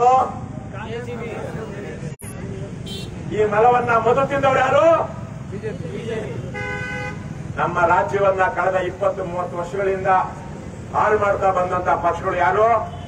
ಈ ಮಲವನ್ನ ಮೊದಲು ತಿಂದವರು ಯಾರು ನಮ್ಮ ರಾಜ್ಯವನ್ನ ಕಳೆದ ಇಪ್ಪತ್ತು ಮೂವತ್ತು ವರ್ಷಗಳಿಂದ ಹಾಳು ಮಾಡ್ತಾ ಬಂದಂತ ಪಕ್ಷಗಳು ಯಾರು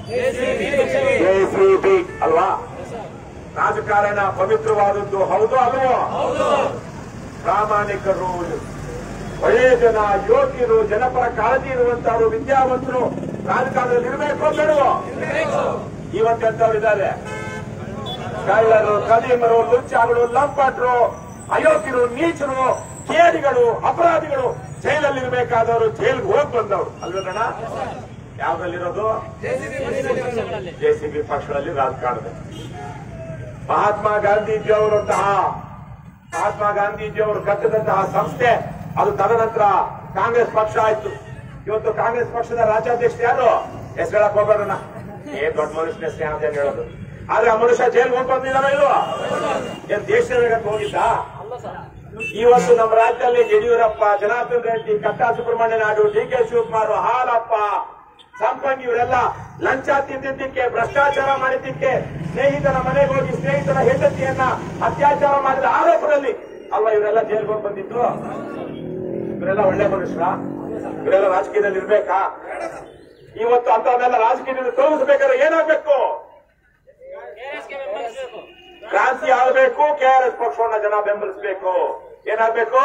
ಜೆಸಿಬಿ ಅಲ್ವಾ ರಾಜಕಾರಣ ಪವಿತ್ರವಾದದ್ದು ಹೌದು ಅಲ್ವೋ ಪ್ರಾಮಾಣಿಕರು ಒಳ್ಳೆಯ ಜನ ಯೋಗ್ಯರು ಜನಪರ ಕಾಳಜಿ ಇರುವಂತವರು ವಿದ್ಯಾವಂತರು ರಾಜಕಾರಣದಲ್ಲಿ ಇರಬೇಕು ಬೇಡವೋ ಇವತ್ತೆಂತವ್ರು ಇದ್ದಾರೆ ಕಳ್ಳರು ಕದೀಮರು ಲುಚ್ಚಾಗಳು ಲಂಪಟರು ಅಯೋಗ್ಯರು ನೀಚರು ಕೇಡಿಗಳು ಅಪರಾಧಿಗಳು ಜೈಲಲ್ಲಿ ಇರಬೇಕಾದವರು ಜೈಲ್ಗೆ ಹೋಗಿ ಬಂದವರು ಅಲ್ವೇನಣ್ಣ ಯಾವ್ದ್ರಲ್ಲಿರೋದು ಜೆಸಿಬಿ ಪಕ್ಷಗಳಲ್ಲಿ ರಾಜಕಾರಣದಲ್ಲಿ ಮಹಾತ್ಮ ಗಾಂಧೀಜಿಯವರಂತಹ ಮಹಾತ್ಮ ಗಾಂಧೀಜಿಯವರು ಕಟ್ಟಿದಂತಹ ಸಂಸ್ಥೆ ಅದು ತದನಂತರ ಕಾಂಗ್ರೆಸ್ ಪಕ್ಷ ಆಯ್ತು ಇವತ್ತು ಕಾಂಗ್ರೆಸ್ ಪಕ್ಷದ ರಾಜ್ಯಾಧ್ಯಕ್ಷ ಯಾರು ಹೆಸರು ಹೇಳಕ್ ಹೋಗೋಣ ಏ ದೊಡ್ಡ ಮನುಷ್ಯನ ಹೆಸರು ಯಾವ್ದು ಏನ್ ಹೇಳೋದು ಆದ್ರೆ ಆ ಮನುಷ್ಯ ಜೈಲ್ಗೆ ಹೋಗಿ ಬಂದಿದಾನೋ ಇಲ್ವಾ ಏನ್ ದೇಶದ ಹೋಗಿದ್ದ ಇವತ್ತು ನಮ್ಮ ರಾಜ್ಯದಲ್ಲಿ ಯಡಿಯೂರಪ್ಪ ಜನಾರ್ದನ್ ರೆಡ್ಡಿ ಕಟ್ಟಾ ಸುಬ್ರಹ್ಮಣ್ಯ ನಾಯ್ಡು ಡಿ ಕೆ ಶಿವಕುಮಾರ್ ಹಾಲಪ್ಪ ಸಂಪಂಗಿ ಇವರೆಲ್ಲ ಲಂಚ ತಿಂದಿದ್ದಕ್ಕೆ ಭ್ರಷ್ಟಾಚಾರ ಮಾಡಿದ್ದಕ್ಕೆ ಸ್ನೇಹಿತನ ಮನೆಗೆ ಹೋಗಿ ಸ್ನೇಹಿತನ ಹೆಂಡತಿಯನ್ನ ಅತ್ಯಾಚಾರ ಮಾಡಿದ ಆರೋಪದಲ್ಲಿ ಅಲ್ವಾ ಇವರೆಲ್ಲ ಜೈಲ್ಗೆ ಹೋಗಿ ಬಂದಿದ್ದು ಇವರೆಲ್ಲ ಒಳ್ಳೆ ಮನುಷ್ಯರ ಇವರೆಲ್ಲ ರಾಜಕೀಯದಲ್ಲಿ ಇರ್ಬೇಕಾ ಇವತ್ತು ಅಂತವನ್ನೆಲ್ಲ ರಾಜಕೀಯದಲ್ಲಿ ತೋರಿಸಬೇಕಾದ್ರೆ ಏನಾಗ್ಬೇಕು ಕ್ರಾಂತಿ ಆಗಬೇಕು ಕೆಆರ್ಎಸ್ ಪಕ್ಷವನ್ನ ಜನ ಬೆಂಬಲಿಸಬೇಕು ಏನಾಗ್ಬೇಕು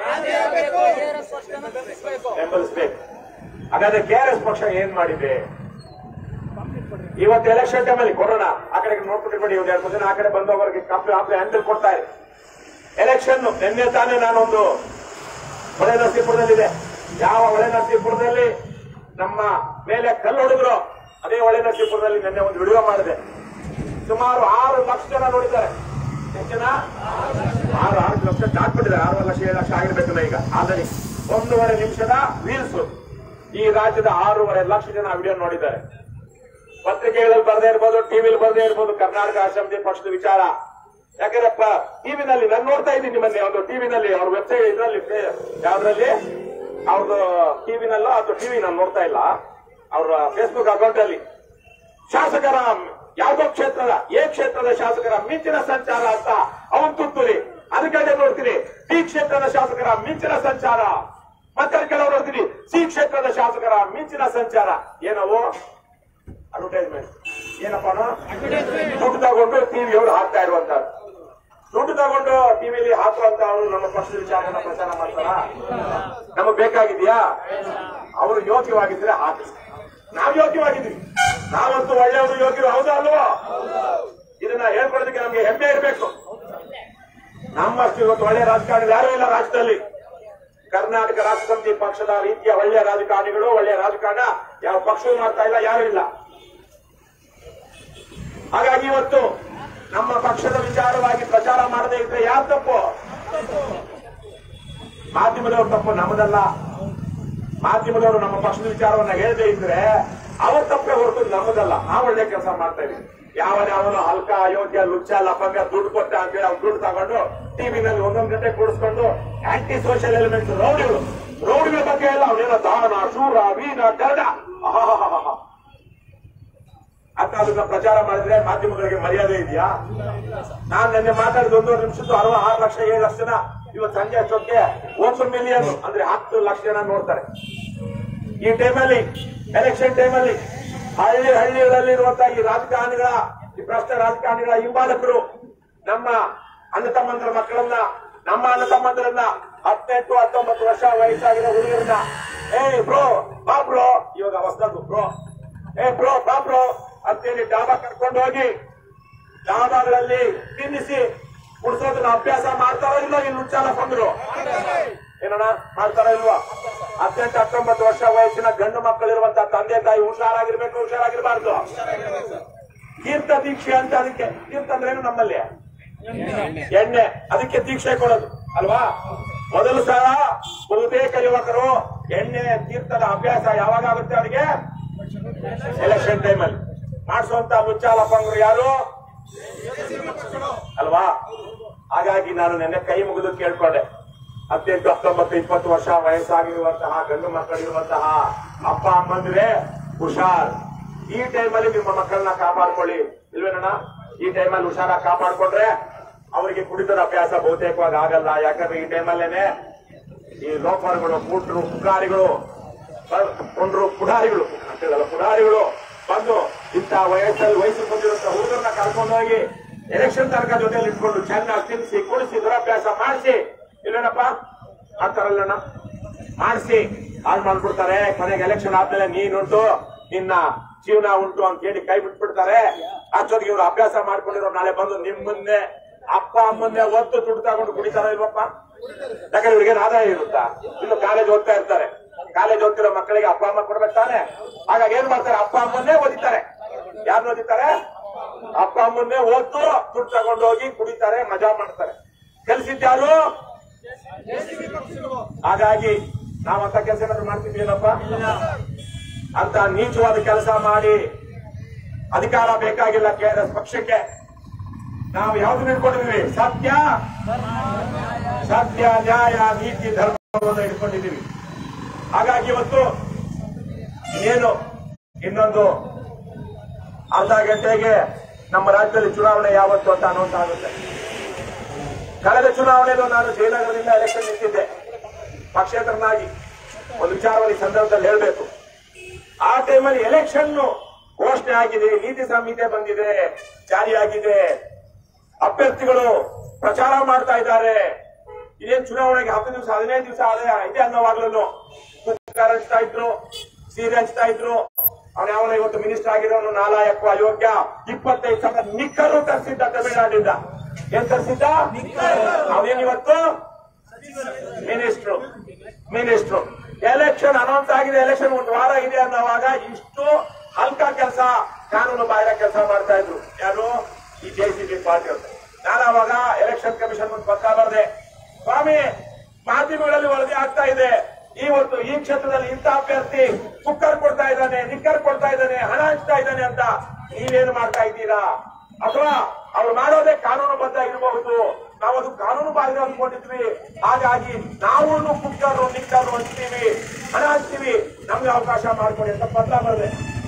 ಬೆಂಬಲಿಸಬೇಕು ಹಾಗಾದ್ರೆ ಕೆಆರ್ಎಸ್ ಪಕ್ಷ ಏನ್ ಮಾಡಿದೆ ಇವತ್ತು ಎಲೆಕ್ಷನ್ ಟೈಮಲ್ಲಿ ಕೊರೋನಾ ಆ ಕಡೆ ನೋಡ್ಬಿಟ್ಟಿರ್ಬೇಡಿ ಒಂದು ಎರಡು ಮೂರು ಜನ ಆ ಕಡೆ ಬಂದವರಿಗೆ ಕಾಪಿ ಹಾಕಿ ಹ್ಯಾಂಡಲ್ ಕೊಡ್ತಾರೆ ಎಲೆಕ್ಷನ್ ನಿನ್ನೆ ತಾನೇ ನಾನೊಂದು ಹೊಳೆ ನರಸೀಪುರದಲ್ಲಿದೆ ಯಾವ ಹೊಳೆ ನರಸೀಪುರದಲ್ಲಿ ನಮ್ಮ ಮೇಲೆ ಕಲ್ಲು ಹೊಡೆದ್ರು ಅದೇ ಹೊಳೆ ನರಸೀಪುರದಲ್ಲಿ ನಿನ್ನೆ ಒಂದು ವಿಡಿಯೋ ಮಾಡಿದೆ ಸುಮಾರು ಆರು ಲಕ್ಷ ಜನ ನೋಡಿದ್ದಾರೆ ಎಷ್ಟು ಜನ ಆರು ಆರು ಲಕ್ಷ ದಾಟ್ಬಿಟ್ಟಿದ್ದಾರೆ ಆರು ಲಕ್ಷ ಏಳು ಲಕ್ಷ ಆಗಿರ್ಬೇಕಲ್ಲ ಈಗ ಆಲ್ರೆಡಿ ಒಂದೂವರೆ ನಿಮಿಷದ ರೀಲ್ಸ್ ಈ ರಾಜ್ಯದ ಆರೂವರೆ ಲಕ್ಷ ಜನ ವಿಡಿಯೋ ನೋಡಿದ್ದಾರೆ ಪತ್ರಿಕೆಗಳಲ್ಲಿ ಬರದೇ ಇರ್ಬೋದು ಟಿವಿಲಿ ಬರದೇ ಇರ್ಬೋದು ಕರ್ನಾಟಕ ಅಸೆಂಬ್ಲಿ ಪಕ್ಷದ ವಿಚಾರ ಯಾಕಂದ್ರಪ್ಪ ಟಿವಿನಲ್ಲಿ ನಾನು ನೋಡ್ತಾ ಇದ್ದೀನಿ ನಿಮ್ಮಲ್ಲಿ ಒಂದು ಟಿವಿನಲ್ಲಿ ಅವ್ರ ವೆಬ್ಸೈಟ್ ಇದರಲ್ಲಿ ಯಾವ್ದ್ರಲ್ಲಿ ಅವ್ರದ್ದು ಟಿವಿನಲ್ಲ ಅಥವಾ ಟಿವಿ ನಾನು ನೋಡ್ತಾ ಇಲ್ಲ ಅವ್ರ ಫೇಸ್ಬುಕ್ ಅಕೌಂಟ್ ಅಲ್ಲಿ ಶಾಸಕರ ಯಾವ್ದೋ ಕ್ಷೇತ್ರದ ಎ ಕ್ಷೇತ್ರದ ಶಾಸಕರ ಮಿಂಚಿನ ಸಂಚಾರ ಅಂತ ಅವನ್ ತುತ್ತೂರಿ ಅದಕ್ಕೆ ನೋಡ್ತೀನಿ ಬಿ ಕ್ಷೇತ್ರದ ಶಾಸಕರ ಮಿಂಚಿನ ಸಂಚಾರ ಮತ್ತೆ ಕೆಲವರು ನೋಡ್ತೀನಿ ಸಿ ಕ್ಷೇತ್ರದ ಶಾಸಕರ ಮಿಂಚಿನ ಸಂಚಾರ ಏನವು ಅಡ್ವರ್ಟೈಸ್ಮೆಂಟ್ ಏನಪ್ಪ ದುಡ್ಡು ತಗೊಂಡು ಟಿವಿಯವರು ಹಾಕ್ತಾ ಇರುವಂತ ದುಡ್ಡು ತಗೊಂಡು ಟಿವಿಲಿ ಹಾಕುವಂತವ್ರು ನಮ್ಮ ಪಕ್ಷದ ವಿಚಾರನ ಪ್ರಚಾರ ಮಾಡ್ತಾರ ನಮಗ್ ಬೇಕಾಗಿದ್ಯಾ ಅವರು ಯೋಗ್ಯವಾಗಿದ್ರೆ ಹಾಕಿ ನಾವ್ ಯೋಗ್ಯವಾಗಿದ್ವಿ ನಾವಂತೂ ಒಳ್ಳೆಯವರು ಯೋಗ್ಯರು ಹೌದಾ ಅಲ್ವೋ ಇದನ್ನ ಹೇಳ್ಕೊಡೋದಕ್ಕೆ ನಮ್ಗೆ ಹೆಮ್ಮೆ ಇರಬೇಕು ನಮ್ಮಷ್ಟು ಇವತ್ತು ಒಳ್ಳೆಯ ರಾಜಕಾರಣಿ ಯಾರೂ ಇಲ್ಲ ರಾಜ್ಯದಲ್ಲಿ ಕರ್ನಾಟಕ ರಾಷ್ಟ್ರ ಸಮಿತಿ ಪಕ್ಷದ ರೀತಿಯ ಒಳ್ಳೆಯ ರಾಜಕಾರಣಿಗಳು ಒಳ್ಳೆಯ ರಾಜಕಾರಣ ಯಾವ ಪಕ್ಷವೂ ಮಾಡ್ತಾ ಇಲ್ಲ ಯಾರೂ ಇಲ್ಲ ಹಾಗಾಗಿ ಇವತ್ತು ನಮ್ಮ ಪಕ್ಷದ ವಿಚಾರವಾಗಿ ಪ್ರಚಾರ ಮಾಡದೇ ಇದ್ರೆ ಯಾರು ತಪ್ಪು ಮಾಧ್ಯಮದವ್ರ ತಪ್ಪು ನಮ್ಮದಲ್ಲ ಮಾಧ್ಯಮದವರು ನಮ್ಮ ಪಕ್ಷದ ವಿಚಾರವನ್ನ ಹೇಳದೇ ಇದ್ರೆ ಅವ್ರ ತಪ್ಪೇ ಹೊರತು ನಮ್ಮದಲ್ಲ ನಾವು ಒಳ್ಳೆ ಕೆಲಸ ಮಾಡ್ತಾ ಇದೀವಿ ಯಾವನ ಅವನು ಹಲ್ಕ ಅಯೋಗ್ಯ ಲುಚ್ಚ ಲಪಂಗ ದುಡ್ಡು ಕೊಟ್ಟ ಅಂತೇಳಿ ಅವ್ನು ದುಡ್ಡು ತಗೊಂಡು ಟಿವಿನಲ್ಲಿ ಒಂದೊಂದು ಗಂಟೆ ಕೂಡಿಸ್ಕೊಂಡು ಆಂಟಿ ಸೋಷಿಯಲ್ ಎಲಿಮೆಂಟ್ಸ್ ರೌಡಿಗಳು ರೌಡಿಗಳ ಬಗ್ಗೆ ಎಲ್ಲ ಅವನೇನೋ ದಾನ ಶೂರ ವೀನ ಕರ್ಣ ಆಹಾಹಾಹಾ. ಅಂತ ಅದನ್ನ ಪ್ರಚಾರ ಮಾಡಿದ್ರೆ ಮಾಧ್ಯಮಗಳಿಗೆ ಮರ್ಯಾದೆ ಇದೆಯಾ ನಾನ್ ನಿನ್ನೆ ಮಾತಾಡಿದ ಒಂದೂವರೆ ನಿಮಿಷದ್ದು ಅರವ ಆರು ಲಕ್ಷ ಏಳು ಲಕ್ಷ ಜನ ಇವತ್ತು ಸಂಜೆ ಅಷ್ಟೊತ್ತಿಗೆ ಒಂದು ಮಿಲಿಯನ್ ಅಂದ್ರೆ ಹತ್ತು ಲಕ್ಷ ಜನ ನೋಡ್ತಾರೆ ಈ ಟೈಮಲ್ಲಿ ಎಲೆಕ್ಷನ್ ಟೈಮಲ್ಲಿ ಹಳ್ಳಿ ಹಳ್ಳಿಗಳಲ್ಲಿರುವಂತಹ ಈ ರಾಜಕಾರಣಿಗಳ ಈ ಭ್ರಷ್ಟ ರಾಜಕಾರಣಿಗಳ ಹಿಂಬಾಲಕರು ನಮ್ಮ ಅಣ್ಣ ತಮ್ಮಂದರ ಮಕ್ಕಳನ್ನ ನಮ್ಮ ಅಣ್ಣ ತಮ್ಮಂದರನ್ನ ಹದಿನೆಂಟು ಹತ್ತೊಂಬತ್ತು ವರ್ಷ ವಯಸ್ಸಾಗಿರೋ ಹುಡುಗರನ್ನ ಏ ಬ್ರೋ ಬಾ ಬ್ರೋ ಇವಾಗ ಹೊಸದು ಬ್ರೋ ಏ ಬ್ರೋ ಬಾ ಬ್ರೋ ಅಂತೇಳಿ ಡಾಬಾ ಕರ್ಕೊಂಡು ಹೋಗಿ ಡಾಬಾಗಳಲ್ಲಿ ತಿನ್ನಿಸಿ ಕುಡಿಸೋದನ್ನ ಅಭ್ಯಾಸ ಮಾಡ್ತಾರೋ ಇಲ್ಲೋ ಇಲ್ಲಿ ಉಚ್ಚಾಲ ಬಂದ್ರು ಏನಣ್ಣ ಮಾಡ್ತಾರೋ ಇಲ್ವಾ ಹದಿನೆಂಟು ಹತ್ತೊಂಬತ್ತು ವರ್ಷ ವಯಸ್ಸಿನ ಗಂಡು ಮಕ್ಕಳಿರುವಂತ ತಂದೆ ತಾಯಿ ಹುಷಾರಾಗಿರ್ಬೇಕು ಹುಷಾರಾಗಿರ್ಬಾರ್ದು ತೀರ್ಥ ದೀಕ್ಷೆ ಅಂತ ಅದಕ್ಕೆ ತೀರ್ಥ ಅಂದ್ರೇನು ನಮ್ಮಲ್ಲಿ ಎಣ್ಣೆ ಅದಕ್ಕೆ ದೀಕ್ಷೆ ಕೊಡೋದು ಅಲ್ವಾ ಮೊದಲು ಸಲ ಬಹುತೇಕ ಯುವಕರು ಎಣ್ಣೆ ತೀರ್ಥದ ಅಭ್ಯಾಸ ಯಾವಾಗ ಆಗುತ್ತೆ ಅವರಿಗೆ ಎಲೆಕ್ಷನ್ ಟೈಮಲ್ಲಿ ಮಾಡಿಸುವಂತ ಮುಚ್ಚಾಲಪ್ಪಂಗರು ಯಾರು ಅಲ್ವಾ ಹಾಗಾಗಿ ನಾನು ನೆನ್ನೆ ಕೈ ಮುಗಿದು ಕೇಳ್ಕೊಂಡೆ ಹದಿನೆಂಟು ಹತ್ತೊಂಬತ್ತು ಇಪ್ಪತ್ತು ವರ್ಷ ವಯಸ್ಸಾಗಿರುವಂತಹ ಗಂಡು ಮಕ್ಕಳಿರುವಂತಹ ಅಪ್ಪ ಅಮ್ಮಂದ್ರೆ ಹುಷಾರ್ ಈ ಟೈಮಲ್ಲಿ ನಿಮ್ಮ ಮಕ್ಕಳನ್ನ ಕಾಪಾಡ್ಕೊಳ್ಳಿ ಇಲ್ವೇನಣ್ಣ ಈ ಟೈಮಲ್ಲಿ ಹುಷಾರಾಗಿ ಕಾಪಾಡ್ಕೊಂಡ್ರೆ ಅವರಿಗೆ ಕುಡಿತದ ಅಭ್ಯಾಸ ಬಹುತೇಕವಾಗಿ ಆಗಲ್ಲ ಯಾಕಂದ್ರೆ ಈ ಟೈಮಲ್ಲೇನೆ ಈ ಲೋಫರ್ಗಳು ಕೂಟ್ರು ಪುಗಾರಿಗಳು ಕೊಂಡ್ರು ಪುಡಾರಿಗಳು ಅಂತೇಳಲ್ಲ ಪುಡಾರಿಗಳು ಬಂದು ಇಂಥ ವಯಸ್ಸಲ್ಲಿ ವಯಸ್ಸು ಬಂದಿರುವಂತ ಹುಡುಗರನ್ನ ಕರ್ಕೊಂಡೋಗಿ ಎಲೆಕ್ಷನ್ ತನಕ ಜೊತೆಲಿ ಇಟ್ಕೊಂಡು ಚೆನ್ನಾಗಿ ತಿನ್ನಿಸಿ ಕುಡಿಸಿ ದುರಭ್ಯಾಸ ಮಾಡಿಸಿ ಇಲ್ಲೇನಪ್ಪ ಮಾಡ್ತಾರಲ್ಲಣ್ಣ ಮಾಡಿಸಿ ಹಾಳು ಮಾಡ್ಬಿಡ್ತಾರೆ ಕೊನೆಗೆ ಎಲೆಕ್ಷನ್ ಆದ್ಮೇಲೆ ನೀನುಂಟು ನಿನ್ನ ಜೀವನ ಉಂಟು ಅಂತ ಹೇಳಿ ಕೈ ಬಿಟ್ಬಿಡ್ತಾರೆ ಅಷ್ಟೊತ್ತಿಗೆ ಇವ್ರು ಅಭ್ಯಾಸ ಮಾಡ್ಕೊಂಡಿರೋ ನಾಳೆ ಬಂದು ನಿಮ್ಮನ್ನೇ ಅಪ್ಪ ಅಮ್ಮನ್ನೇ ಒತ್ತು ದುಡ್ಡು ತಗೊಂಡು ಕುಡಿತಾರ ಇಲ್ವಪ್ಪ ಯಾಕಂದ್ರೆ ಇವ್ರಿಗೆ ಆದಾಯ ಇರುತ್ತಾ ಇನ್ನು ಕಾಲೇಜ್ ಓದ್ತಾ ಇರ್ತಾರೆ ಕಾಲೇಜ್ ಓದ್ತಿರೋ ಮಕ್ಕಳಿಗೆ ಅಪ್ಪ ಅಮ್ಮ ಕೊಡ್ಬೇಕು ತಾನೆ ಹಾಗಾಗಿ ಏನ್ ಮಾಡ್ತಾರೆ ಅಪ್ಪ ಅಮ್ಮನ್ನೇ ಓದಿತಾರೆ ಯಾರು ಓದಿತಾರೆ ಅಪ್ಪ ಅಮ್ಮನ್ನೇ ಓದ್ದು ದುಡ್ಡು ತಗೊಂಡು ಹೋಗಿ ಕುಡಿತಾರೆ ಮಜಾ ಮಾಡ್ತಾರೆ ಕೆಲ್ಸಿದ್ಯಾರು ಹಾಗಾಗಿ ನಾವ್ ಅಂತ ಕೆಲಸ ಏನಾದ್ರು ಮಾಡ್ತಿದ್ವೇನಪ್ಪ ಅಂತ ನೀಚವಾದ ಕೆಲಸ ಮಾಡಿ ಅಧಿಕಾರ ಬೇಕಾಗಿಲ್ಲ ಕೆಆರ್ಎಸ್ ಪಕ್ಷಕ್ಕೆ ನಾವು ಯಾವ್ದು ಇಟ್ಕೊಂಡಿದೀವಿ ಸತ್ಯ ಸತ್ಯ ನ್ಯಾಯ ನೀತಿ ಧರ್ಮವನ್ನು ಇಟ್ಕೊಂಡಿದ್ದೀವಿ ಹಾಗಾಗಿ ಇವತ್ತು ಏನು ಇನ್ನೊಂದು ಅರ್ಧ ಗಂಟೆಗೆ ನಮ್ಮ ರಾಜ್ಯದಲ್ಲಿ ಚುನಾವಣೆ ಯಾವತ್ತು ಅಂತ ಅನೌನ್ಸ್ ಆಗುತ್ತೆ ಕಳೆದ ಚುನಾವಣೆಯಲ್ಲೂ ನಾನು ಜಯನಗರದಿಂದ ಎಲೆಕ್ಷನ್ ನಿಂತಿದ್ದೆ ಪಕ್ಷೇತರನಾಗಿ ಒಂದು ವಿಚಾರವಾಗಿ ಈ ಸಂದರ್ಭದಲ್ಲಿ ಹೇಳಬೇಕು ಆ ಟೈಮಲ್ಲಿ ಎಲೆಕ್ಷನ್ ಘೋಷಣೆ ಆಗಿದೆ ನೀತಿ ಸಂಹಿತೆ ಬಂದಿದೆ ಜಾರಿಯಾಗಿದೆ ಅಭ್ಯರ್ಥಿಗಳು ಪ್ರಚಾರ ಮಾಡ್ತಾ ಇದ್ದಾರೆ ಇದೇನ್ ಚುನಾವಣೆಗೆ ಹತ್ತು ದಿವಸ ಹದಿನೈದು ದಿವಸ ಆದ ಇದೆ ಅನ್ನೋವಾಗ್ಲೂ ಕುಕ್ಕರ್ ಹಂಚ್ತಾ ಇದ್ರು ಸೀರೆ ಹಂಚ್ತಾ ಇದ್ರು ಅವನ ಯಾವನ ಇವತ್ತು ಮಿನಿಸ್ಟರ್ ಆಗಿರೋನು ನಾಲಾಯಕ ಅಯೋಗ್ಯ ಇಪ್ಪತ್ತೈದು ಸಾವಿರ ನಿಕ್ಕರು ತರಿಸಿದ್ದ ತಮಿಳುನಾಡಿಂದ ಏನ್ ತರಿಸಿದ್ದ ಅವನೇನ್ ಇವತ್ತು ಮಿನಿಸ್ಟ್ರು ಮಿನಿಸ್ಟ್ರು ಎಲೆಕ್ಷನ್ ಅನೌನ್ಸ್ ಆಗಿದೆ ಎಲೆಕ್ಷನ್ ಒಂದು ವಾರ ಇದೆ ಅನ್ನೋವಾಗ ಇಷ್ಟು ಹಲ್ಕ ಕೆಲಸ ಕಾನೂನು ಬಾಹಿರ ಕೆಲಸ ಮಾಡ್ತಾ ಇದ್ರು ಯಾರು ಈ ಜೆ ಸಿ ಬಿ ಪಾರ್ಟಿ ಅಂತ ನಾನು ಅವಾಗ ಎಲೆಕ್ಷನ್ ಕಮಿಷನ್ ಒಂದು ಪತ್ರ ಬರೆದೆ ಸ್ವಾಮಿ ಮಾಧ್ಯಮಗಳಲ್ಲಿ ವರದಿ ಆಗ್ತಾ ಇದೆ ಇವತ್ತು ಈ ಕ್ಷೇತ್ರದಲ್ಲಿ ಇಂಥ ಅಭ್ಯರ್ಥಿ ಕುಕ್ಕರ್ ಕೊಡ್ತಾ ಇದ್ದಾನೆ ನಿಕ್ಕರ್ ಕೊಡ್ತಾ ಇದ್ದಾನೆ ಹಣ ಹಂಚ್ತಾ ಇದ್ದಾನೆ ಅಂತ ನೀವೇನು ಮಾಡ್ತಾ ಇದ್ದೀರಾ ಅಥವಾ ಅವ್ರು ಮಾಡೋದೇ ಕಾನೂನುಬದ್ಧ ಇರಬಹುದು ನಾವು ಅದು ಕಾನೂನು ಬಾಹಿರ ಅನ್ಕೊಂಡಿದ್ವಿ ಹಾಗಾಗಿ ನಾವು ಕುಕ್ಕರು ನಿಕ್ಕರು ಹಂಚ್ತೀವಿ ಹಣ ಹಂಚ್ತೀವಿ ನಮ್ಗೆ ಅವಕಾಶ ಮಾಡ್ಕೊಡಿ ಅಂತ ಪತ್ರ ಬರದೆ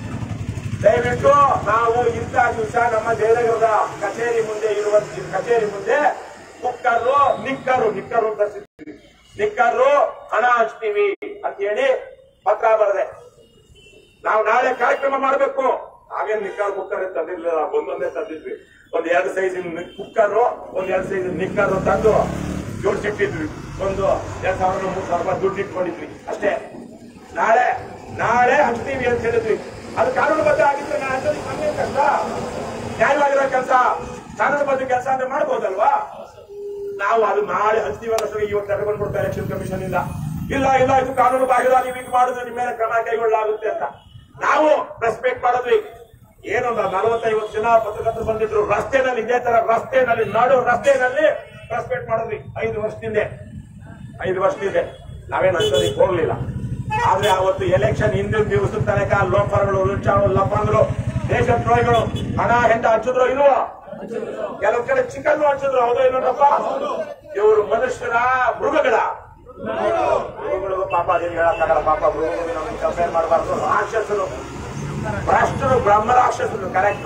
ದಯವಿಟ್ಟು ನಾವು ಇಂಥ ದಿವಸ ನಮ್ಮ ಜಯನಗರದ ಕಚೇರಿ ಮುಂದೆ ಇರುವ ಕಚೇರಿ ಮುಂದೆ ಕುಕ್ಕರು ನಿಕ್ಕರು ನಿಕ್ಕರು ಅಂತ ಸಿಗ್ತೀವಿ ನಿಕ್ಕರು ಹಣ ಹಂಚ್ತೀವಿ ಅಂತ ಹೇಳಿ ಪತ್ರ ಬರದೆ ನಾವು ನಾಳೆ ಕಾರ್ಯಕ್ರಮ ಮಾಡಬೇಕು ಹಾಗೇನ್ ನಿಕ್ಕರ್ ಕುಕ್ಕರ್ ತಂದಿರ್ಲಿಲ್ಲ ಒಂದೊಂದೇ ತಂದಿದ್ವಿ ಒಂದ್ ಎರಡು ಸೈಜ್ ಕುಕ್ಕರ್ ಒಂದ್ ಎರಡು ಸೈಜ್ ನಿಕ್ಕರ್ ತಂದು ಜೋಡಿಸಿಟ್ಟಿದ್ವಿ ಒಂದು ಎರಡ್ ಸಾವಿರ ಮೂರ್ ಸಾವಿರ ರೂಪಾಯಿ ದುಡ್ಡು ಇಟ್ಕೊಂಡಿದ್ವಿ ಅಷ್ಟೇ ನಾಳೆ ನಾಳೆ ಹಂಚ್ತೀವಿ ಅಂತ ಹೇಳಿದ್ವಿ ಅದು ಕಾನೂನುಬದ್ಧ ಆಗಿದ್ರೆ ನಾನು ಹಂಚೋದು ನಮ್ಗೆ ಕಷ್ಟ ನ್ಯಾಯವಾಗಿರೋ ಕೆಲಸ ಕಾನೂನುಬದ್ಧ ಕೆಲಸ ಅಂದ್ರೆ ಮಾಡ್ಬೋದಲ್ವಾ ನಾವು ಅದು ನಾಳೆ ಹಂಚ್ತೀವಿ ಅನ್ನೋಷ್ಟೊತ್ತಿಗೆ ಇವತ್ತು ತಗೊಂಡು ಬಂದ್ಬಿಡ್ತಾ ಎಲೆಕ್ಷನ್ ಕಮಿಷನ್ ಇಂದ ಇಲ್ಲ ಇಲ್ಲ ಇದು ಕಾನೂನು ಬಾಹಿರ ನೀವು ಇದು ಮಾಡಿದ್ರೆ ನಿಮ್ಮ ಮೇಲೆ ಕ್ರಮ ಕೈಗೊಳ್ಳಲಾಗುತ್ತೆ ಅಂತ ನಾವು ರೆಸ್ಪೆಕ್ಟ್ ಮಾಡಿದ್ವಿ ಏನೊಂದು ನಲವತ್ತೈವತ್ತು ಜನ ಪತ್ರಕರ್ತರು ಬಂದಿದ್ರು ರಸ್ತೆನಲ್ಲಿ ಇದೇ ತರ ರಸ್ತೆನಲ್ಲಿ ನಡು ರಸ್ತೆನಲ್ಲಿ ರೆಸ್ಪೆಕ್ಟ್ ಮಾಡಿದ್ವಿ ಐದು ವರ್ಷದಿಂದ ಐದು ವರ್ಷದಿಂದ ನಾವೇನು ಅನ್ಸೋದಿಕ್ ಹೋಗ್ಲಿಲ್ಲ ಆದ್ರೆ ಅವತ್ತು ಎಲೆಕ್ಷನ್ ಹಿಂದಿನ ದಿವಸದ ತನಕ ಲೋಫರ್ಗಳು ಲುಚ್ಚಾಳು ಲಫಂಗ್ರು ದೇಶದ್ರೋಹಿಗಳು ಹಣ ಹೆಂಡ ಹಂಚಿದ್ರು ಇಲ್ವೋ ಕೆಲವು ಕಡೆ ಚಿಕನ್ ಹಂಚಿದ್ರು ಹೌದು ಏನೋಪ್ಪ ಇವರು ಮನುಷ್ಯರ ಮೃಗಗಳ ಮೃಗಗಳಿಗೂ ಪಾಪ ಅದೇನು ಹೇಳಕ್ಕಾಗಲ್ಲ ಪಾಪ ಮೃಗಗಳು ನಮ್ಗೆ ಕಂಪೇರ್ ಮಾಡಬಾರ್ದು ರಾಕ್ಷಸರು ಭ್ರಷ್ಟರು ಬ್ರಹ್ಮ ರಾಕ್ಷಸರು ಕರೆಕ್ಟ್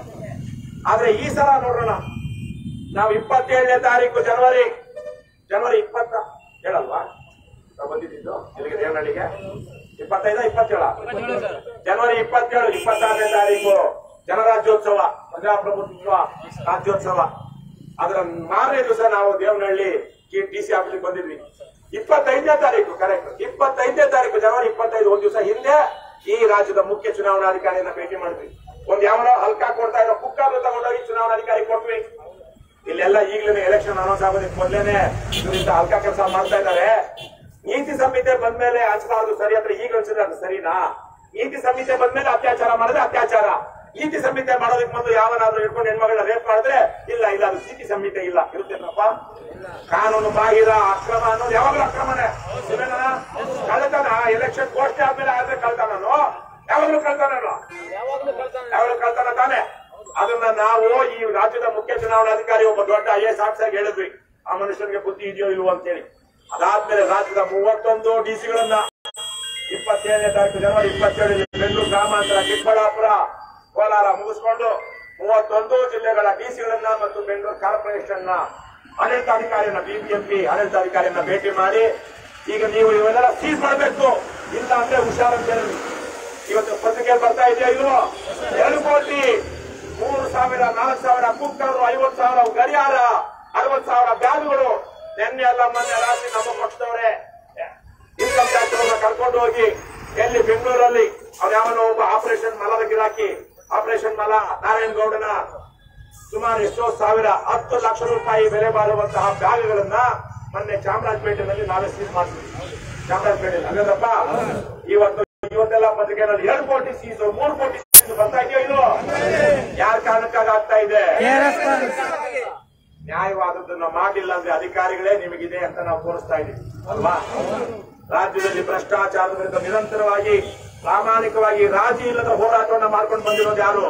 ಆದ್ರೆ ಈ ಸಲ ನೋಡೋಣ ನಾವು ಇಪ್ಪತ್ತೇಳನೇ ತಾರೀಕು ಜನವರಿ ಜನವರಿ ಇಪ್ಪತ್ತ ಹೇಳಲ್ವಾ ನಾವು ಬಂದಿದ್ದು ಇಲ್ಲಿಗೆ ದೇವನಹಳ್ಳಿಗೆ ಇಪ್ಪತ್ತೈದ ಇಪ್ಪತ್ತೇಳ ಜನವರಿ ಇಪ್ಪತ್ತೇಳು ಇಪ್ಪತ್ತಾರನೇ ತಾರೀಕು ಜನರಾಜ್ಯೋತ್ಸವ ಪ್ರಜಾಪ್ರಭುತ್ವ ರಾಜ್ಯೋತ್ಸವ ಅದರ ಮಾರನೇ ದಿವಸ ನಾವು ದೇವನಹಳ್ಳಿ ಟಿ ಸಿ ಆಫೀಸ್ಗೆ ಬಂದಿದ್ವಿ ಇಪ್ಪತ್ತೈದನೇ ತಾರೀಕು ಕರೆಕ್ಟ್ ಇಪ್ಪತ್ತೈದನೇ ತಾರೀಕು ಜನವರಿ ಇಪ್ಪತ್ತೈದು ಒಂದು ದಿವಸ ಹಿಂದೆ ಈ ರಾಜ್ಯದ ಮುಖ್ಯ ಚುನಾವಣಾಧಿಕಾರಿಯನ್ನ ಭೇಟಿ ಮಾಡಿದ್ವಿ ಒಂದ್ ಯಾವನೋ ಹಲ್ಕಾ ಕೊಡ್ತಾ ಇರೋ ಕುಕ್ಕರ್ ತಗೊಂಡೋಗಿ ಚುನಾವಣಾಧಿಕಾರಿ ಕೊಟ್ವಿ ಇಲ್ಲೆಲ್ಲ ಈಗಲೇ ಎಲೆಕ್ಷನ್ ಅನೌನ್ಸ್ ಆಗೋದಕ್ಕೆ ಮೊದಲೇನೆ ಇದರಿಂದ ಹಲ್ಕ ಕೆಲಸ ಮಾಡ್ತಾ ಇದ್ದಾರೆ ನೀತಿ ಸಂಹಿತೆ ಬಂದ್ಮೇಲೆ ಹಂಚಬಾರದು ಸರಿ ಅಂದ್ರೆ ಈಗ ಹಂಚಿದ್ರೆ ಅದು ಸರಿನಾ ನೀತಿ ಸಂಹಿತೆ ಬಂದ್ಮೇಲೆ ಅತ್ಯಾಚಾರ ಮಾಡಿದ್ರೆ ಅತ್ಯಾಚಾರ ನೀತಿ ಸಂಹಿತೆ ಮಾಡೋದಕ್ಕೆ ಮೊದಲು ಯಾವನಾದ್ರೂ ಹಿಡ್ಕೊಂಡು ಹೆಣ್ಮಗಳನ್ನ ರೇಪ್ ಮಾಡಿದ್ರೆ ಇಲ್ಲ ಇಲ್ಲ ಅದು ನೀತಿ ಸಂಹಿತೆ ಇಲ್ಲ ಇರುತ್ತೇನಪ್ಪ ಕಾನೂನು ಬಾಹಿರ ಅಕ್ರಮ ಅನ್ನೋದು ಯಾವಾಗಲೂ ಅಕ್ರಮನೇ ಇಲ್ವೇನಣ್ಣ? ಕಳ್ಳತನ ಎಲೆಕ್ಷನ್ ಘೋಷಣೆ ಆದ್ಮೇಲೆ ಆದ್ರೆ ಕಳ್ತಾನೋ ಯಾವಾಗಲೂ ಕಳ್ತಾನೋ ಯಾವಾಗಲೂ ಕಳ್ತಾನ ತಾನೆ ಅದನ್ನ ನಾವು ಈ ರಾಜ್ಯದ ಮುಖ್ಯ ಚುನಾವಣಾಧಿಕಾರಿ ಒಬ್ಬ ದೊಡ್ಡ ಐ ಎಸ್ ಆಫೀಸರ್ ಹೇಳಿದ್ವಿ ಆ ಮನುಷ್ಯನಿಗೆ ಬುದ್ಧಿ ಇದೆಯೋ ಇಲ್ವೋ ಅಂತೇಳಿ ಅದಾದ್ಮೇಲೆ ರಾಜ್ಯದ ಮೂವತ್ತೊಂದು ಡಿಸಿಗಳನ್ನ ಇಪ್ಪತ್ತೇಳನೇ ತಾರೀಕು ಜನವರಿ ಇಪ್ಪತ್ತೇಳು ಬೆಂಗಳೂರು ಗ್ರಾಮಾಂತರ ಚಿಕ್ಕಬಳ್ಳಾಪುರ ಕೋಲಾರ ಮುಗಿಸ್ಕೊಂಡು ಮೂವತ್ತೊಂದು ಜಿಲ್ಲೆಗಳ ಡಿಸಿಗಳನ್ನ ಮತ್ತು ಬೆಂಗಳೂರು ಕಾರ್ಪೊರೇಷನ್ ನ ಆಡಳಿತಾಧಿಕಾರಿಯನ್ನ ಬಿಬಿಎಂಪಿ ಆಡಳಿತಾಧಿಕಾರಿಯನ್ನ ಭೇಟಿ ಮಾಡಿ ಈಗ ನೀವು ಇವೆಲ್ಲ ಸೀಸ್ ಮಾಡಬೇಕು ಇಲ್ಲ ಅಂದ್ರೆ ಹುಷಾರಂತ ಹೇಳಿ ಇವತ್ತು ಪತ್ರಿಕೆಯಲ್ಲಿ ಬರ್ತಾ ಇದೆಯಾ ಇದು ಎರಡು ಕೋಟಿ ಮೂರು ಸಾವಿರ ನಾಲ್ಕು ಸಾವಿರ ಕುಕ್ಕರು ಐವತ್ತು ಸಾವಿರ ಗಡಿಯಾರ ಅರವತ್ತು ಸಾವಿರ ಬ್ಯಾಗ್ಗಳು ನಿನ್ನೆ ಎಲ್ಲ ಮೊನ್ನೆ ರಾತ್ರಿ ನಮ್ಮ ಪಕ್ಷದವರೇ ಇನ್ಕಮ್ ಟ್ಯಾಕ್ಸ್ ಅವ್ರನ್ನ ಕರ್ಕೊಂಡು ಹೋಗಿ ಎಲ್ಲಿ ಬೆಂಗಳೂರಲ್ಲಿ ಅವ್ರು ಯಾವನೋ ಒಬ್ಬ ಆಪರೇಷನ್ ಮಲದ ಗಿರಾಕಿ ಆಪರೇಷನ್ ಮಲ ನಾರಾಯಣ ಗೌಡನ ಸುಮಾರು ಎಷ್ಟೋ ಸಾವಿರ ಹತ್ತು ಲಕ್ಷ ರೂಪಾಯಿ ಬೆಲೆ ಬಾಳುವಂತಹ ಬ್ಯಾಗ್ಗಳನ್ನ ಮೊನ್ನೆ ಚಾಮರಾಜಪೇಟೆನಲ್ಲಿ ನಾವೇ ಸೀಸ್ ಮಾಡ್ತೀವಿ ಚಾಮರಾಜಪೇಟೆ ಹಾಗಾದ್ರಪ್ಪ ಇವತ್ತು ಇವತ್ತೆಲ್ಲ ಪತ್ರಿಕೆಯಲ್ಲಿ ಎರಡು ಕೋಟಿ ಸೀಸು ಮೂರು ಕೋಟಿ ಸೀಸು ಬರ್ತಾ ಇದೆಯೋ ಇದು ಯಾರ ಕಾರಣಕ್ಕಾಗಿ ಆಗ್ತಾ ಇದೆ ನ್ಯಾಯವಾದದ್ದನ್ನ ಮಾಡಿಲ್ಲ ಅಂದ್ರೆ ಅಧಿಕಾರಿಗಳೇ ನಿಮಗಿದೆ ಅಂತ ನಾವು ತೋರಿಸ್ತಾ ಇದ್ದೀವಿ ಅಲ್ವಾ ರಾಜ್ಯದಲ್ಲಿ ಭ್ರಷ್ಟಾಚಾರದ ವಿರುದ್ಧ ನಿರಂತರವಾಗಿ ಪ್ರಾಮಾಣಿಕವಾಗಿ ರಾಜಿ ಇಲ್ಲದ ಹೋರಾಟವನ್ನ ಮಾಡ್ಕೊಂಡು ಬಂದಿರೋದು ಯಾರು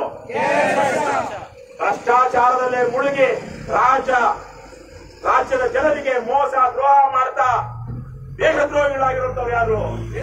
ಭ್ರಷ್ಟಾಚಾರದಲ್ಲೇ ಮುಳುಗಿ ರಾಜ್ಯ ರಾಜ್ಯದ ಜನರಿಗೆ ಮೋಸ ದ್ರೋಹ ಮಾಡ್ತಾ ದೇಶದ್ರೋಹಿಗಳಾಗಿರುವಂತವ್ರು ಯಾರು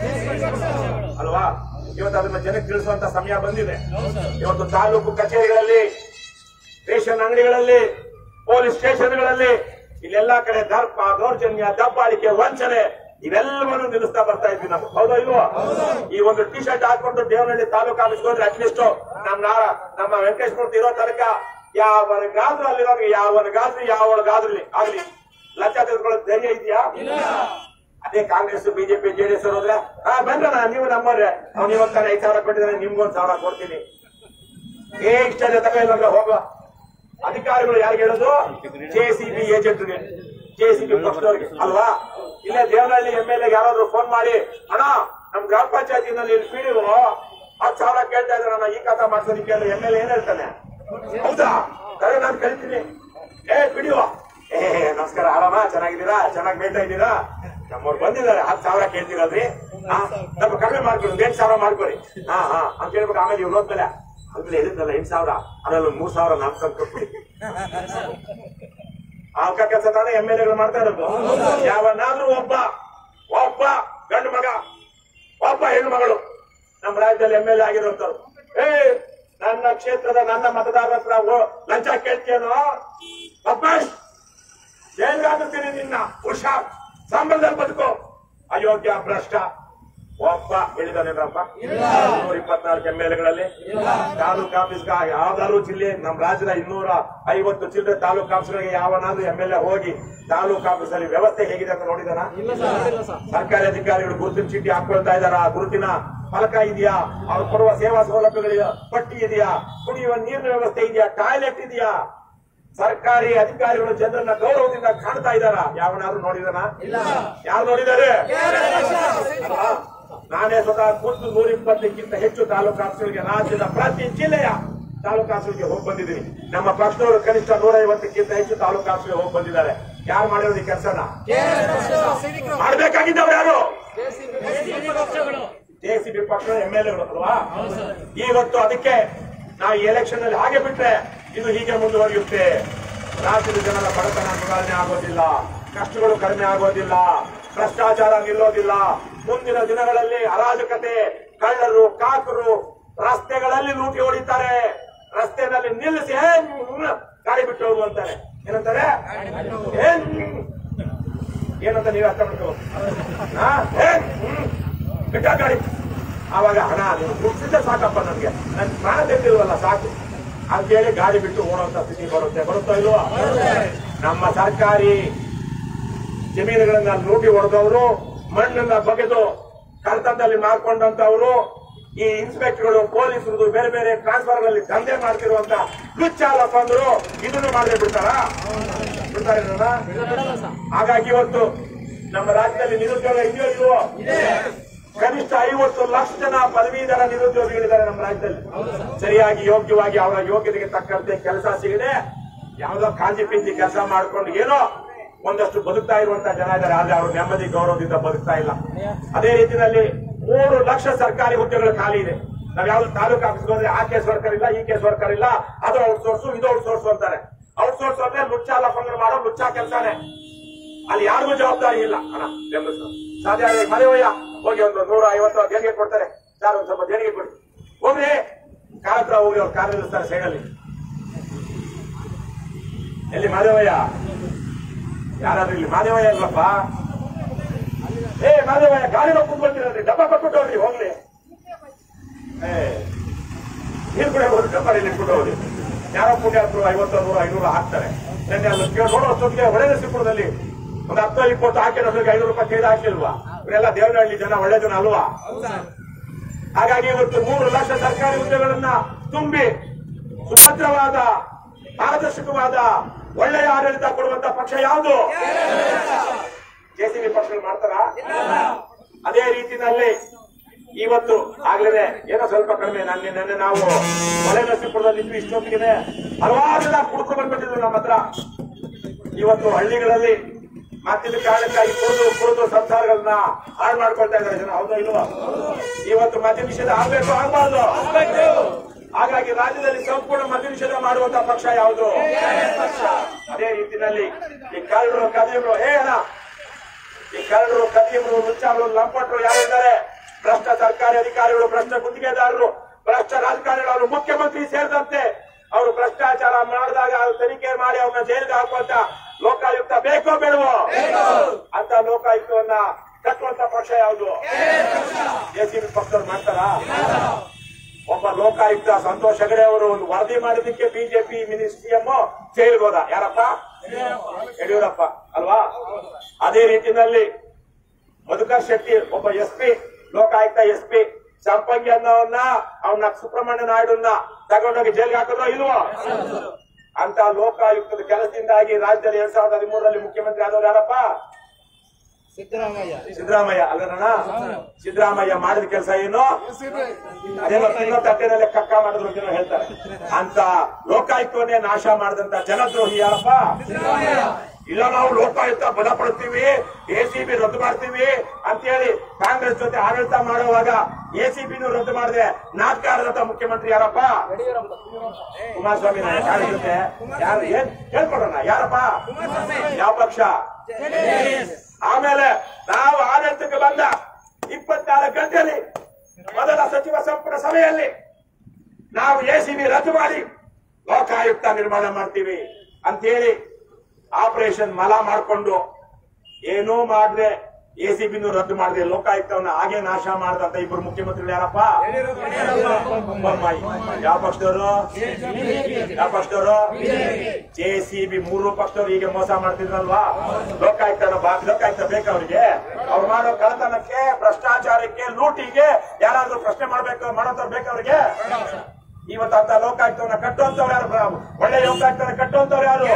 ಅಲ್ವಾ ಇವತ್ತು ಅದನ್ನ ಜನಕ್ಕೆ ತಿಳಿಸುವಂತ ಸಮಯ ಬಂದಿದೆ ಇವತ್ತು ತಾಲೂಕು ಕಚೇರಿಗಳಲ್ಲಿ ರೇಷನ್ ಅಂಗಡಿಗಳಲ್ಲಿ ಪೊಲೀಸ್ ಸ್ಟೇಷನ್ಗಳಲ್ಲಿ ಇಲ್ಲೆಲ್ಲಾ ಕಡೆ ದರ್ಪ ದೌರ್ಜನ್ಯ ದಬ್ಬಾಳಿಕೆ ವಂಚನೆ ಇವೆಲ್ಲವನ್ನು ನಿಲ್ಲಿಸ್ತಾ ಬರ್ತಾ ಇದ್ವಿ ನಾವು ಹೌದಾ ಇಲ್ವೋ ಈ ಒಂದು ಟಿ ಶರ್ಟ್ ಹಾಕೊಂಡು ದೇವನಹಳ್ಳಿ ತಾಲೂಕು ಆಫೀಸ್ಗೆ ಹೋದ್ರೆ ಅಟ್ಲೀಸ್ಟ್ ನಮ್ಮ ನಾರ ನಮ್ಮ ವೆಂಕಟೇಶ್ ಮೂರ್ತಿ ಇರೋ ತನಕ ಯಾವನಿಗಾದ್ರೂ ಅಲ್ಲಿರೋರಿಗೆ ಯಾವನಿಗಾದ್ರೂ ಯಾವಳಿಗಾದ್ರೂ ಆಗ್ಲಿ ಲಂಚ ತೆಗೆದುಕೊಳ್ಳೋ ಧೈರ್ಯ ಇದೆಯಾ ಅದೇ ಕಾಂಗ್ರೆಸ್ ಬಿಜೆಪಿ ಜೆಡಿಎಸ್ ಹೋದ್ರೆ ಹಾ ಬಂದ್ರಣ ನೀವು ನಮ್ಮವ್ರೆ ಅವ್ನು ಇವತ್ತಾನೆ ಐದು ಸಾವಿರ ಕೊಟ್ಟಿದ್ದಾನೆ ನಿಮ್ಗೊಂದು ಸಾವಿರ ಕೊಡ್ತೀನಿ ಏ ಇಷ್ಟ ತಗ ಇಲ್ಲ ಹೋಗುವ ಅಧಿಕಾರಿಗಳು ಯಾರಿಗೆ ಹೇಳೋದು ಜೆಸಿಬಿ ಏಜೆಂಟ್ಗೆ ಜೆಸಿಬಿ ಪಕ್ಷದವ್ರಿಗೆ ಅಲ್ವಾ ಇಲ್ಲೇ ದೇವನಹಳ್ಳಿ ಎಂ ಎಲ್ ಯಾರಾದ್ರೂ ಫೋನ್ ಮಾಡಿ ಅಣ್ಣ ನಮ್ ಗ್ರಾಮ ಪಂಚಾಯತಿನಲ್ಲಿ ಇಲ್ಲಿ ಪಿಡಿಒ ಹತ್ತು ಸಾವಿರ ಕೇಳ್ತಾ ಇದ್ದಾರೆ ಅಣ್ಣ ಈ ಖಾತಾ ಮಾಡ್ಸೋದಕ್ಕೆ ಅಂದ್ರೆ ಎಂ ಎಲ್ ಏನ್ ಹೇಳ್ತಾನೆ ಹೌದಾ ಕರೆ ನಾನು ಕರಿತೀನಿ ಏ ಪಿಡಿಒ ಏ ನಮಸ್ಕಾರ ಆರಾಮ ಚೆನ್ನಾಗಿದ್ದೀರಾ ಚೆನ್ನಾಗಿ ಮೇಯ್ತಾ ಇದ್ದೀರಾ ನಮ್ಮವ್ರು ಬಂದಿದ್ದಾರೆ ಹತ್ತು ಸಾವಿರ ಕೇಳ್ತೀರಲ್ರಿ ಹಾ ಸ್ವಲ್ಪ ಕಡಿಮೆ ಮಾಡ್ಕೊಳ್ಳಿ ಎಂಟು ಸಾವಿರ ಮಾಡ್ಕೊಳ್ಳಿ ಹಾ ಹಾ ಅಂತ ಹೇಳ್ಬಿಟ್ಟು ಆಮೇಲೆ ಇವ್ರು ಹೋದ್ಮೇಲೆ ಆಮೇಲೆ ಹೇಳಿದ್ನಲ್ಲ ಎಂಟು ಸಾವಿರ ಅದ್ರಲ್ಲಿ ಒಂದ್ ಮೂರ್ ಸಾವಿರ ನಾಲ್ಕು ಸಾವಿರ ಕೊಟ್ಬಿಡಿ ಆಲ್ಕ ಕೆಲಸ ತಾನೇ ಎಮ್ ಎಲ್ ಎಗಳು ಮಾಡ್ತಾ ಇರೋದು ಯಾವನಾದ್ರೂ ಒಬ್ಬ ಒಬ್ಬ ಗಂಡು ಮಗ ಒಬ್ಬ ಹೆಣ್ಣು ಮಗಳು ನಮ್ಮ ರಾಜ್ಯದಲ್ಲಿ ಎಮ್ ಎಲ್ ಎ ಆಗಿರುವಂತವ್ರು ಏ ನನ್ನ ಕ್ಷೇತ್ರದ ನನ್ನ ಮತದಾರರ ಹತ್ರ ಓ- ಲಂಚ ಕೇಳ್ತೀಯನೋ ಬದ್ಮಾಶ್ ಜೈಲ್ಗಾಗುತ್ತೀನಿ ನಿನ್ನ ಹುಷಾರ್ ಸಂಬಳದಲ್ಲಿ ಬದುಕೋ ಅಯೋಗ್ಯ ಭ್ರಷ್ಟ ಒಬ್ಬ ಹೇಳಿದಾನೇನಪ್ಪ ನೂರ ಇಪ್ಪತ್ನಾಲ್ಕು ಎಂ ಎಲ್ ಎಗಳಲ್ಲಿ ತಾಲೂಕು ಆಫೀಸ್ಗ ಯಾವ್ದಾದ್ರು ಜಿಲ್ಲೆ ನಮ್ಮ ರಾಜ್ಯದ ಇನ್ನೂರ ಐವತ್ತು ಚಿಲ್ಲರೆ ತಾಲೂಕು ಆಫೀಸ್ಗಳಿಗೆ ಯಾವನಾದ್ರೂ ಎಂ ಎಲ್ ಎ ಹೋಗಿ ತಾಲೂಕು ಆಫೀಸಲ್ಲಿ ವ್ಯವಸ್ಥೆ ಹೇಗಿದೆ ಅಂತ ನೋಡಿದಾನ ಸರ್ಕಾರಿ ಅಧಿಕಾರಿಗಳು ಗುರುತಿನ ಚೀಟಿ ಹಾಕೊಳ್ತಾ ಇದಾರ ಗುರುತಿನ ಫಲಕ ಇದೆಯಾ ಅವ್ರು ಕೊಡುವ ಸೇವಾ ಸೌಲಭ್ಯಗಳಿದೆಯಾ ಪಟ್ಟಿ ಇದೆಯಾ ಕುಡಿಯುವ ನೀರಿನ ವ್ಯವಸ್ಥೆ ಇದೆಯಾ ಟಾಯ್ಲೆಟ್ ಇದೆಯಾ ಸರ್ಕಾರಿ ಅಧಿಕಾರಿಗಳು ಜನರನ್ನ ಗೌರವದಿಂದ ಕಾಣ್ತಾ ಇದಾರ ಯಾವನಾದ್ರು ನೋಡಿದಾನ ಯಾರು ನೋಡಿದ್ದಾರೆ ಅಲ್ವಾ? ನಾನೇ ಸ್ವತಃ ಖುದ್ದು ನೂರ ಇಪ್ಪತ್ತಕ್ಕಿಂತ ಹೆಚ್ಚು ತಾಲೂಕು ಆಫೀಸ್ಗಳಿಗೆ ರಾಜ್ಯದ ಪ್ರತಿ ಜಿಲ್ಲೆಯ ತಾಲೂಕು ಆಫೀಸ್ಗೆ ಹೋಗಿ ಬಂದಿದ್ದೀನಿ ನಮ್ಮ ಪಕ್ಷದವರು ಕನಿಷ್ಠ ನೂರ ಐವತ್ತಕ್ಕಿಂತ ಹೆಚ್ಚು ತಾಲೂಕು ಆಫೀಸ್ಗೆ ಹೋಗಿ ಬಂದಿದ್ದಾರೆ ಯಾರು ಮಾಡಿರೋದು ಈ ಕೆಲಸನ ಮಾಡ್ಬೇಕಾಗಿದ್ದವ್ರು ಯಾರು ಜೆಸಿಬಿ ಪಕ್ಷದ ಎಂ ಎಲ್ ಎಗಳು ಅಲ್ವಾ ಇವತ್ತು ಅದಕ್ಕೆ ನಾವು ಎಲೆಕ್ಷನ್ ಅಲ್ಲಿ ಹಾಗೆ ಬಿಟ್ರೆ ಇದು ಹೀಗೆ ಮುಂದುವರಿಯುತ್ತೆ ರಾಜ್ಯದ ಜನರ ಬಡತನ ನಿವಾರಣೆ ಆಗೋದಿಲ್ಲ ಕಷ್ಟಗಳು ಕಡಿಮೆ ಆಗೋದಿಲ್ಲ ಭ್ರಷ್ಟಾಚಾರ ನಿಲ್ಲೋದಿಲ್ಲ ಮುಂದಿನ ದಿನಗಳಲ್ಲಿ ಅರಾಜಕತೆ ಕಳ್ಳರು ಕಾಕರು ರಸ್ತೆಗಳಲ್ಲಿ ಲೂಟಿ ಹೊಡಿತಾರೆ ರಸ್ತೆನಲ್ಲಿ ನಿಲ್ಲಿಸಿ ಏನ್ ಗಾಡಿ ಬಿಟ್ಟು ಹೋಗು ಅಂತಾರೆ ಏನಂತಾರೆ ಏನ್ ಏನಂತ ನೀವು ಅರ್ಥ ಮಾಡ್ಕೋ ಹಾ? ಏನ್? ಹ್ಮ್. ಬಿಟ್ಟ ಗಾಡಿ ಆವಾಗ ಹಣ ನೀವು ಮುಗಿಸಿದ್ರೆ ಸಾಕಪ್ಪ ನನಗೆ ನನ್ ಪ್ರಾಣ ತೆಗೆದಿಲ್ವಲ್ಲ ಸಾಕು ಅಂತ ಹೇಳಿ ಗಾಡಿ ಬಿಟ್ಟು ಓಡುವಂತ ಸ್ಥಿತಿ ಬರುತ್ತೆ ಬರುತ್ತೋ ಇಲ್ವೋ ನಮ್ಮ ಸರ್ಕಾರಿ ಜಮೀನುಗಳನ್ನ ಲೂಟಿ ಹೊಡೆದವರು ಮಣ್ಣನ್ನ ಬಗೆದು ಕಳ್ತನದಲ್ಲಿ ಮಾಡ್ಕೊಂಡಂತವರು ಈ ಇನ್ಸ್ಪೆಕ್ಟರ್ಗಳು ಪೊಲೀಸರು ಬೇರೆ ಬೇರೆ ಟ್ರಾನ್ಸ್ಫರ್ ಗಳಲ್ಲಿ ದಂಧೆ ಮಾಡ್ತಿರುವಂತ ಲುಚ್ಚಾಲಪ್ಪ ಅಂದ್ರು ಇದನ್ನು ಮಾಡದೆ ಬಿಡ್ತಾರ ಬಿಡ್ತಾರೆ ಹಾಗಾಗಿ ಇವತ್ತು ನಮ್ಮ ರಾಜ್ಯದಲ್ಲಿ ನಿರುದ್ಯೋಗ ಇದೆಯೋ ಇಲ್ವೋ ಕನಿಷ್ಠ ಐವತ್ತು ಲಕ್ಷ ಜನ ಪದವೀಧರ ನಿರುದ್ಯೋಗಿಗಳಿದ್ದಾರೆ ನಮ್ಮ ರಾಜ್ಯದಲ್ಲಿ ಸರಿಯಾಗಿ ಯೋಗ್ಯವಾಗಿ ಅವರ ಯೋಗ್ಯತೆಗೆ ತಕ್ಕಂತೆ ಕೆಲಸ ಸಿಗದೆ ಯಾವ್ದೋ ಕಾಂಜಿ ಪಿಂಜಿ ಕೆಲಸ ಮಾಡ್ಕೊಂಡು ಏನೋ ಒಂದಷ್ಟು ಬದುಕ್ತಾ ಇರುವಂತ ಜನ ಇದ್ದಾರೆ ಆದ್ರೆ ಅವರು ನೆಮ್ಮದಿ ಗೌರವದಿಂದ ಬದುಕ್ತಾ ಇಲ್ಲ ಅದೇ ರೀತಿಯಲ್ಲಿ ಮೂರು ಲಕ್ಷ ಸರ್ಕಾರಿ ಹುದ್ದೆಗಳು ಖಾಲಿ ಇದೆ ನಾವ್ ಯಾವ್ದು ತಾಲೂಕು ಆಫೀಸ್ಗೆ ಹೋದ್ರೆ ಆ ಕೇಸ್ ವರ್ಕರ್ ಇಲ್ಲ ಈ ಕೇಸ್ ವರ್ಕರ್ ಇಲ್ಲ ಅದು ಔಟ್ಸೋರ್ಸು ಇದು ಔಟ್ಸೋರ್ಸು ಅಂತಾರೆ ಔಟ್ಸೋರ್ಸ್ ಅಂದ್ರೆ ಲುಚ್ಚ ಲಫಂಗ ಮಾಡೋ ಲುಚ್ಚ ಕೆಲಸನೇ ಅಲ್ಲಿ ಯಾರಿಗೂ ಜವಾಬ್ದಾರಿ ಇಲ್ಲ ಅಣ್ಣ ಬೆಂಬಲಿಸು ಸಾಧ್ಯ ಆದ್ರೆ ಮನೆ ಹೋಯ್ಯ ಹೋಗಿ ಒಂದು ನೂರ ಐವತ್ತು ದೇಣಿಗೆ ಕೊಡ್ತಾರೆ ಸರ್ ಒಂದ್ ಸ್ವಲ್ಪ ದೇಣಿಗೆ ಕೊಡಿ ಹೋಗ್ರಿ ಕಾರ್ ಹತ್ರ ಹೋಗಿ ಅವ್ರು ಕಾರ್ ನಿಲ್ಲಿಸ್ತಾರೆ ಸೈಡಲ್ಲಿ ಎಲ್ಲಿ ಮಾದೇವಯ್ಯ ಯಾರಾದ್ರೂ ಇಲ್ಲಿ ಮಾದೇವಯ್ಯ ಇಲ್ವಪ್ಪ ಏ ಮಾದೇವಯ್ಯ ಗಾಡಿలో ಕುತ್ಕೊಂಡಿರೋದ್ರಿ ಡಬ್ಬ ಕೊಟ್ಬಿಟ್ಟು ಹೋಗ್ರಿ ಹೋಗ್ಲಿ ಏ ನೀರು ಕೂಡ ಹೋಗಿ ಡಬ್ಬ ಇಟ್ಬಿಟ್ಟು ಹೋಗ್ರಿ ಯಾರೋ ಪುಣ್ಯಾತ್ರು ಐವತ್ತು ನೂರು ಐನೂರು ಹಾಕ್ತಾರೆ ನೆನ್ನೆ ಅಲ್ಲಿ ಕೇಳಿ ನೋಡೋ ಅಷ್ಟೊತ್ತಿಗೆ ಒಳ್ಳೆ ನರಸೀಪುರದಲ್ಲಿ ಒಂದು ಹತ್ತು ಇಪ್ಪತ್ತು ಹಾಕಿರೋದ್ರಿಗೆ ಐನೂರು ರೂಪಾಯಿ ಕೈದು ಹಾಕಿಲ್ವಾ ಇವರೆಲ್ಲ ದೇವನಹಳ್ಳಿ ಜನ ಒಳ್ಳೆ ಜನ ಅಲ್ವಾ ಹಾಗಾಗಿ ಇವತ್ತು ಮೂರು ಲಕ್ಷ ಸರ್ಕಾರಿ ಹುದ್ದೆಗಳನ್ನ ತುಂಬಿ ಸುಭದ್ರವಾದ ಪಾರದರ್ಶಕವಾದ ಒಳ್ಳೆಯ ಆಡಳಿತ ಕೊಡುವಂತ ಪಕ್ಷ ಯಾವುದು ಜೆಸಿಬಿ ಪಕ್ಷಗಳು ಮಾಡ್ತಾರ ಅದೇ ರೀತಿನಲ್ಲಿ ಇವತ್ತು ಆಗ್ಲೇನೆ ಏನೋ ಸ್ವಲ್ಪ ಕಡಿಮೆ ನನ್ನ ನೆನ್ನೆ ನಾವು ಮಲೆ ನರಸೀಪುರದಲ್ಲಿ ಇದ್ವಿ ಇಷ್ಟೊತ್ತಿಗೆ ಹಲವಾರು ಜನ ಕುಡ್ಕೊಂಡು ಬಂದ್ಬಿಟ್ಟಿದ್ರು ನಮ್ಮ ಹತ್ರ ಇವತ್ತು ಹಳ್ಳಿಗಳಲ್ಲಿ ಮತ್ತಿದ ಕಾರಣಕ್ಕಾಗಿ ಕುಡಿದು ಕುಡಿದು ಸಂಸಾರಗಳನ್ನ ಹಾಳು ಮಾಡ್ಕೊಳ್ತಾ ಇದ್ದಾರೆ ಜನ ಹೌದಾ ಇಲ್ವಾ ಇವತ್ತು ಮದ್ಯ ನಿಷೇಧ ಆಗ್ಬೇಕು ಆಗ್ಬಾರ್ದು ಹಾಗಾಗಿ ರಾಜ್ಯದಲ್ಲಿ ಸಂಪೂರ್ಣ ಮದ್ಯ ನಿಷೇಧ ಮಾಡುವಂತ ಪಕ್ಷ ಯಾವುದು ಅದೇ ರೀತಿಯಲ್ಲಿ ಈ ಕಳ್ಳರು ಕದಿಯರು ಏ ಅಣ್ಣ ಈ ಕಳ್ಳರು ಕದಿಯರು ಲುಚ್ಚಾಗಳು ಲಂಪಟರು ಯಾರಿದ್ದಾರೆ ಭ್ರಷ್ಟ ಸರ್ಕಾರಿ ಅಧಿಕಾರಿಗಳು ಭ್ರಷ್ಟ ಗುತ್ತಿಗೆದಾರರು ಭ್ರಷ್ಟ ರಾಜಕಾರಣಿಗಳು ಅವರು ಮುಖ್ಯಮಂತ್ರಿ ಸೇರಿದಂತೆ ಅವರು ಭ್ರಷ್ಟಾಚಾರ ಮಾಡಿದಾಗ ಅದು ತನಿಖೆ ಮಾಡಿ ಅವ್ರನ್ನ ಜೈಲಿಗೆ ಹಾಕುವಂತ ಲೋಕಾಯುಕ್ತ ಬೇಕೋ ಬೇಡವೋ ಅಂತ ಲೋಕಾಯುಕ್ತವನ್ನ ಕಟ್ಟುವಂತ ಪಕ್ಷ ಯಾವುದು ಎಸಿಬಿ ಪಕ್ಷದವ್ರು ಮಾಡ್ತಾರಾ ಒಬ್ಬ ಲೋಕಾಯುಕ್ತ ಸಂತೋಷ್ ಹೆಗಡೆ ಅವರು ಒಂದು ವರದಿ ಮಾಡಿದ್ದಕ್ಕೆ ಬಿಜೆಪಿ ಮಿನಿಸ್ಟ್ರಿಯಮ್ ಜೈಲ್ಗೆ ಹೋದ ಯಾರಪ್ಪ ಯಡಿಯೂರಪ್ಪ ಅಲ್ವಾ ಅದೇ ರೀತಿಯಲ್ಲಿ ಮಧುಕರ್ ಶೆಟ್ಟಿ ಒಬ್ಬ S P Lokayukta S P Sampangi ಅನ್ನೋನ್ನ ಅವನ ಸುಬ್ರಹ್ಮಣ್ಯ ನಾಯ್ಡುನ್ನ ತಗೊಂಡೋಗಿ ಜೈಲ್ಗೆ ಹಾಕಿದ್ರೋ ಇಲ್ವೋ ಅಂತ ಲೋಕಾಯುಕ್ತದ ಕೆಲಸದಿಂದಾಗಿ ರಾಜ್ಯದಲ್ಲಿ ಎರಡ್ ಸಾವಿರದ ಹದಿಮೂರರಲ್ಲಿ ಮುಖ್ಯಮಂತ್ರಿ ಆದವ್ರು ಯಾರಪ್ಪ ಸಿದ್ದರಾಮಯ್ಯ ಸಿದ್ದರಾಮಯ್ಯ ಅಲ್ಲಣ್ಣ ಸಿದ್ದರಾಮಯ್ಯ ಮಾಡಿದ ಕೆಲಸ ಏನು ಅದೇನೋ ತಿನ್ನೋ ತಟ್ಟೆನಲ್ಲೇ ಕಕ್ಕ ಮಾಡಿದ್ರು ಅಂತ ಏನೋ ಹೇಳ್ತಾರೆ ಅಂತ ಲೋಕಾಯುಕ್ತವನ್ನೇ ನಾಶ ಮಾಡಿದಂತ ಜನದ್ರೋಹಿ ಯಾರಪ್ಪ ಇಲ್ಲ ನಾವು ಲೋಕಾಯುಕ್ತ ಬಲಪಡಿಸ್ತೀವಿ ಎಸಿಬಿ ರದ್ದು ಮಾಡ್ತೀವಿ ಅಂತ ಹೇಳಿ ಕಾಂಗ್ರೆಸ್ ಜೊತೆ ಆಡಳಿತ ಮಾಡುವಾಗ ಎಸಿಬಿನೂ ರದ್ದು ಮಾಡಿದೆ ನಾಟಕ ಆಡದಂತ ಮುಖ್ಯಮಂತ್ರಿ ಯಾರಪ್ಪ ಕುಮಾರಸ್ವಾಮಿ ಯಾರ ಜೊತೆ ಯಾರು ಏನ್ ಹೇಳ್ಕೊಡೋಣ ಯಾರಪ್ಪ ಯಾವ ಪಕ್ಷ ಆಮೇಲೆ ನಾವು ಆಡಳಿತಕ್ಕೆ ಬಂದ ಇಪ್ಪತ್ನಾಲ್ಕು ಗಂಟೆಯಲ್ಲಿ ಮೊದಲ ಸಚಿವ ಸಂಪುಟ ಸಭೆಯಲ್ಲಿ ನಾವು ಎಸಿಬಿ ರದ್ದು ಮಾಡಿ ಲೋಕಾಯುಕ್ತ ನಿರ್ಮಾಣ ಮಾಡ್ತೀವಿ ಅಂತೇಳಿ ಆಪರೇಷನ್ ಮಲ ಮಾಡಿಕೊಂಡು ಏನೂ ಮಾಡದೆ ಎಸಿಬಿನೂ ರದ್ದು ಮಾಡದೆ ಲೋಕಾಯುಕ್ತವನ್ನ ಹಾಗೆ ನಾಶ ಮಾಡದಂತ ಇಬ್ಬರು ಮುಖ್ಯಮಂತ್ರಿಗಳು ಯಾರಪ್ಪ ಬೊಮ್ಮಾಯಿ ಯಾವ ಪಕ್ಷದವರು ಯಾವ ಪಕ್ಷದವರು ಜೆಸಿಬಿ ಮೂರು ಪಕ್ಷದವರು ಹೀಗೆ ಮೋಸ ಮಾಡ್ತಿದ್ರಲ್ವಾ ಲೋಕಾಯುಕ್ತ ಲೋಕಾಯುಕ್ತ ಬೇಕು ಅವ್ರಿಗೆ ಅವ್ರು ಮಾಡೋ ಕಳತನಕ್ಕೆ ಭ್ರಷ್ಟಾಚಾರಕ್ಕೆ ಲೂಟಿಗೆ ಯಾರಾದ್ರೂ ಪ್ರಶ್ನೆ ಮಾಡ್ಬೇಕು ಮಾಡೋಂಥವ್ರು ಬೇಕು ಅವ್ರಿಗೆ ಇವತ್ತು ಅಂತ ಲೋಕಾಯುಕ್ತವನ್ನ ಕಟ್ಟುವಂತವ್ರು ಯಾರು ಬ್ರ- ಒಳ್ಳೆ ಲೋಕಾಯುಕ್ತನ ಕಟ್ಟುವಂತವ್ರು ಯಾರು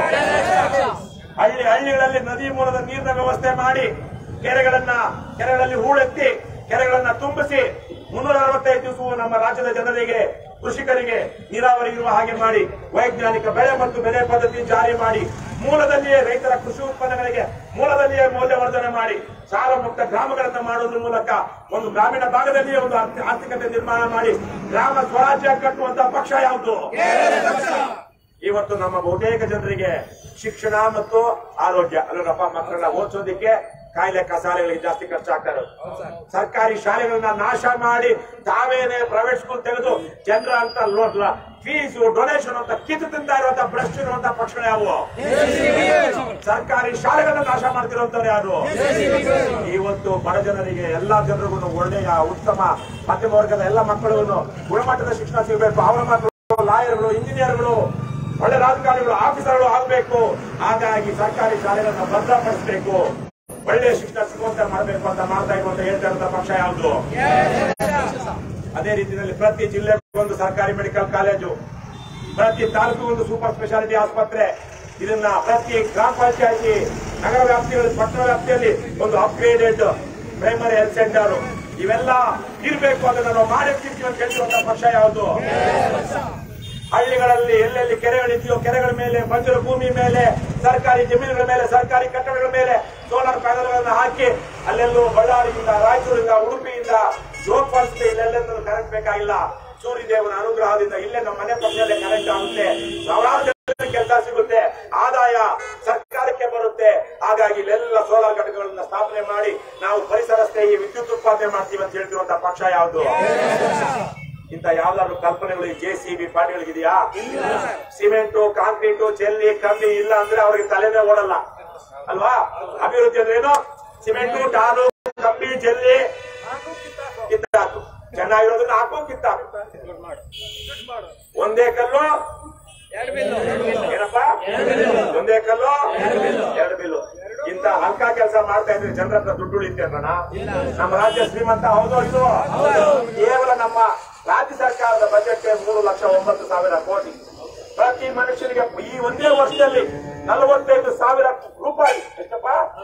ಹಳ್ಳಿ ಹಳ್ಳಿಗಳಲ್ಲಿ ನದಿ ಮೂಲದ ನೀರಿನ ವ್ಯವಸ್ಥೆ ಮಾಡಿ ಕೆರೆಗಳನ್ನ ಕೆರೆಗಳಲ್ಲಿ ಹೂಳೆತ್ತಿ ಕೆರೆಗಳನ್ನ ತುಂಬಿಸಿ ಮುನ್ನೂರ ಅರವತ್ತೈದು ದಿವಸವೂ ನಮ್ಮ ರಾಜ್ಯದ ಜನರಿಗೆ ಕೃಷಿಕರಿಗೆ ನೀರಾವರಿ ಇರುವ ಹಾಗೆ ಮಾಡಿ ವೈಜ್ಞಾನಿಕ ಬೆಳೆ ಮತ್ತು ಬೆಲೆ ಪದ್ಧತಿ ಜಾರಿ ಮಾಡಿ ಮೂಲದಲ್ಲಿಯೇ ರೈತರ ಕೃಷಿ ಉತ್ಪನ್ನಗಳಿಗೆ ಮೂಲದಲ್ಲಿಯೇ ಮೌಲ್ಯವರ್ಧನೆ ಮಾಡಿ ಸಾಲ ಮುಕ್ತ ಗ್ರಾಮಗಳನ್ನ ಮಾಡೋದ್ರ ಮೂಲಕ ಒಂದು ಗ್ರಾಮೀಣ ಭಾಗದಲ್ಲಿಯೇ ಒಂದು ಆರ್ಥಿ- ಆರ್ಥಿಕತೆ ನಿರ್ಮಾಣ ಮಾಡಿ ಗ್ರಾಮ ಸ್ವರಾಜ್ಯ ಕಟ್ಟುವಂತ ಪಕ್ಷ ಯಾವುದು ಇವತ್ತು ನಮ್ಮ ಬಹುತೇಕ ಜನರಿಗೆ ಶಿಕ್ಷಣ ಮತ್ತು ಆರೋಗ್ಯ ಅಲ್ಲರಪ್ಪ ಮಕ್ಕಳನ್ನ ಓದಿಸೋದಿಕ್ಕೆ ಕಾಯಿಲೆ ಕಸಾಲೆಗಳಿಗೆ ಜಾಸ್ತಿ ಖರ್ಚಾಗ್ತಾ ಇರೋದು ಸರ್ಕಾರಿ ಶಾಲೆಗಳನ್ನ ನಾಶ ಮಾಡಿ ತಾವೇನೆ ಪ್ರೈವೇಟ್ ಸ್ಕೂಲ್ ತೆಗೆದು ಜನರ ಅಂತ ಫೀಸು ಡೊನೇಷನ್ ಅಂತ ಕಿತ್ತು ತಿಂತಾ ಇರುವಂತ ಭ್ರಷ್ಟ ಇರುವಂತ ಪಕ್ಷಗಳು ಯಾವುವು ಸರ್ಕಾರಿ ಶಾಲೆಗಳನ್ನ ನಾಶ ಮಾಡ್ತಿರುವಂತವ್ರು ಯಾರು ಇವತ್ತು ಬಡ ಜನರಿಗೆ ಎಲ್ಲಾ ಜನರಿಗೂ ಒಳ್ಳೆಯ ಉತ್ತಮ ಮಧ್ಯಮ ವರ್ಗದ ಎಲ್ಲ ಮಕ್ಕಳಿಗೂ ಗುಣಮಟ್ಟದ ಶಿಕ್ಷಣ ಸಿಗಬೇಕು ಅವರ ಮಕ್ಕಳು ಲಾಯರ್ಗಳು ಇಂಜಿನಿಯರ್ಗಳು ಒಳ್ಳೆ ರಾಜಕಾರಣಿಗಳು ಆಫೀಸರ್ಗಳು ಆಗಬೇಕು ಹಾಗಾಗಿ ಸರ್ಕಾರಿ ಶಾಲೆಗಳನ್ನ ಭದ್ರಪಡಿಸಬೇಕು ಒಳ್ಳೆಯ ಶಿಕ್ಷಣ ಸಿಗುವಂತೆ ಮಾಡಬೇಕು ಅಂತ ಮಾಡ್ತಾ ಇರುವಂತ ಹೇಳ್ತಾ ಇರುವಂತ ಪಕ್ಷ ಯಾವುದು ಅದೇ ರೀತಿಯಲ್ಲಿ ಪ್ರತಿ ಜಿಲ್ಲೆಗೆ ಒಂದು ಸರ್ಕಾರಿ ಮೆಡಿಕಲ್ ಕಾಲೇಜು ಪ್ರತಿ ತಾಲೂಕು ಒಂದು ಸೂಪರ್ ಸ್ಪೆಷಾಲಿಟಿ ಆಸ್ಪತ್ರೆ ಇದನ್ನ ಪ್ರತಿ ಗ್ರಾಮ ಪಂಚಾಯತಿ ನಗರ ವ್ಯಾಪ್ತಿಯಲ್ಲಿ ಪಟ್ಟಣ ವ್ಯಾಪ್ತಿಯಲ್ಲಿ ಒಂದು ಅಪ್ಗ್ರೇಡೆಡ್ ಪ್ರೈಮರಿ ಹೆಲ್ತ್ ಸೆಂಟರ್ ಇವೆಲ್ಲ ಇರಬೇಕು ಅದನ್ನ ನಾವು ಮಾಡಿರ್ತೀವಿ ಅಂತ ಹೇಳ್ತಿರುವಂತ ಪಕ್ಷ ಯಾವುದು ಹಳ್ಳಿಗಳಲ್ಲಿ ಎಲ್ಲೆಲ್ಲಿ ಕೆರೆಗಳಿದೆಯೋ ಕೆರೆಗಳ ಮೇಲೆ ಮಂಜೂರು ಭೂಮಿ ಮೇಲೆ ಸರ್ಕಾರಿ ಜಮೀನುಗಳ ಮೇಲೆ ಸರ್ಕಾರಿ ಕಟ್ಟಡಗಳ ಮೇಲೆ ಸೋಲಾರ್ ಪ್ಯಾನಲ್ಗಳನ್ನ ಹಾಕಿ ಅಲ್ಲೆಲ್ಲೂ ಬಳ್ಳಾರಿಯಿಂದ ರಾಯಚೂರಿಂದ ಉಡುಪಿಯಿಂದ ಜೋಪಾಲಿಸಿದೆ ಇಲ್ಲೆಲ್ಲೆಂದೂ ಕರೆಂಟ್ ಬೇಕಾಗಿಲ್ಲ ಸೂರ್ಯದೇವನ ಅನುಗ್ರಹದಿಂದ ಇಲ್ಲೇ ನಮ್ಮ ಮನೆ ಪಕ್ಕದಲ್ಲೇ ಕರೆಂಟ್ ಆಗುತ್ತೆ ಸಾವಿರಾರು ಜನರಿಗೆ ಕೆಲಸ ಸಿಗುತ್ತೆ ಆದಾಯ ಸರ್ಕಾರಕ್ಕೆ ಬರುತ್ತೆ ಹಾಗಾಗಿ ಇಲ್ಲೆಲ್ಲ ಸೋಲಾರ್ ಘಟಕಗಳನ್ನ ಸ್ಥಾಪನೆ ಮಾಡಿ ನಾವು ಪರಿಸರ ಸ್ನೇಹಿ ವಿದ್ಯುತ್ ಉತ್ಪಾದನೆ ಮಾಡ್ತೀವಿ ಅಂತ ಹೇಳ್ತಿರುವಂತ ಪಕ್ಷ ಯಾವುದು ಇಂತ ಯಾವ್ದಾದ್ರು ಕಲ್ಪನೆಗಳು ಜೆ ಸಿ ಬಿ ಪಾರ್ಟಿಗಳಿಗಿದೆಯಾ ಸಿಮೆಂಟು ಕಾಂಕ್ರೀಟು ಜಲ್ಲಿ ಕಂಬಿ ಇಲ್ಲ ಅಂದ್ರೆ ಅವ್ರಿಗೆ ತಲೆನೇ ಓಡಲ್ಲ ಅಲ್ವಾ ಅಭಿವೃದ್ಧಿ ಅಂದ್ರೆ ಏನು ಸಿಮೆಂಟು ಟಾಲು ಕಂಬಿ ಜಲ್ಲಿ ಕಿತ್ತಾಕು ಚೆನ್ನಾಗಿರೋದನ್ನ ಹಾಕು ಕಿತ್ತಾಕು ಒಂದೇ ಕಲ್ಲು ಏನಪ್ಪ ಒಂದೇ ಕಲ್ಲು ಎರಡು ಬಿಲ್ಲು ಇಂತ ಹಲ್ಕ ಕೆಲಸ ಮಾಡ್ತಾ ಇದ್ರೆ ಜನರ ಹತ್ರ ದುಡ್ಡು ಉಳಿತೇನ ನಮ್ಮ ರಾಜ್ಯ ಶ್ರೀಮಂತ ಹೌದೋ ಇದು ಕೇವಲ ನಮ್ಮ ರಾಜ್ಯ ಸರ್ಕಾರದ ಬಜೆಟ್ ಮೂರು ಲಕ್ಷ ಒಂಬತ್ತು ಸಾವಿರ ಕೋಟಿ ಪ್ರತಿ ಮನುಷ್ಯನಿಗೆ ಈ ಒಂದೇ ವರ್ಷದಲ್ಲಿ ನಲವತ್ತೈದು ಸಾವಿರ ರೂಪಾಯಿ ಎಷ್ಟಪ್ಪ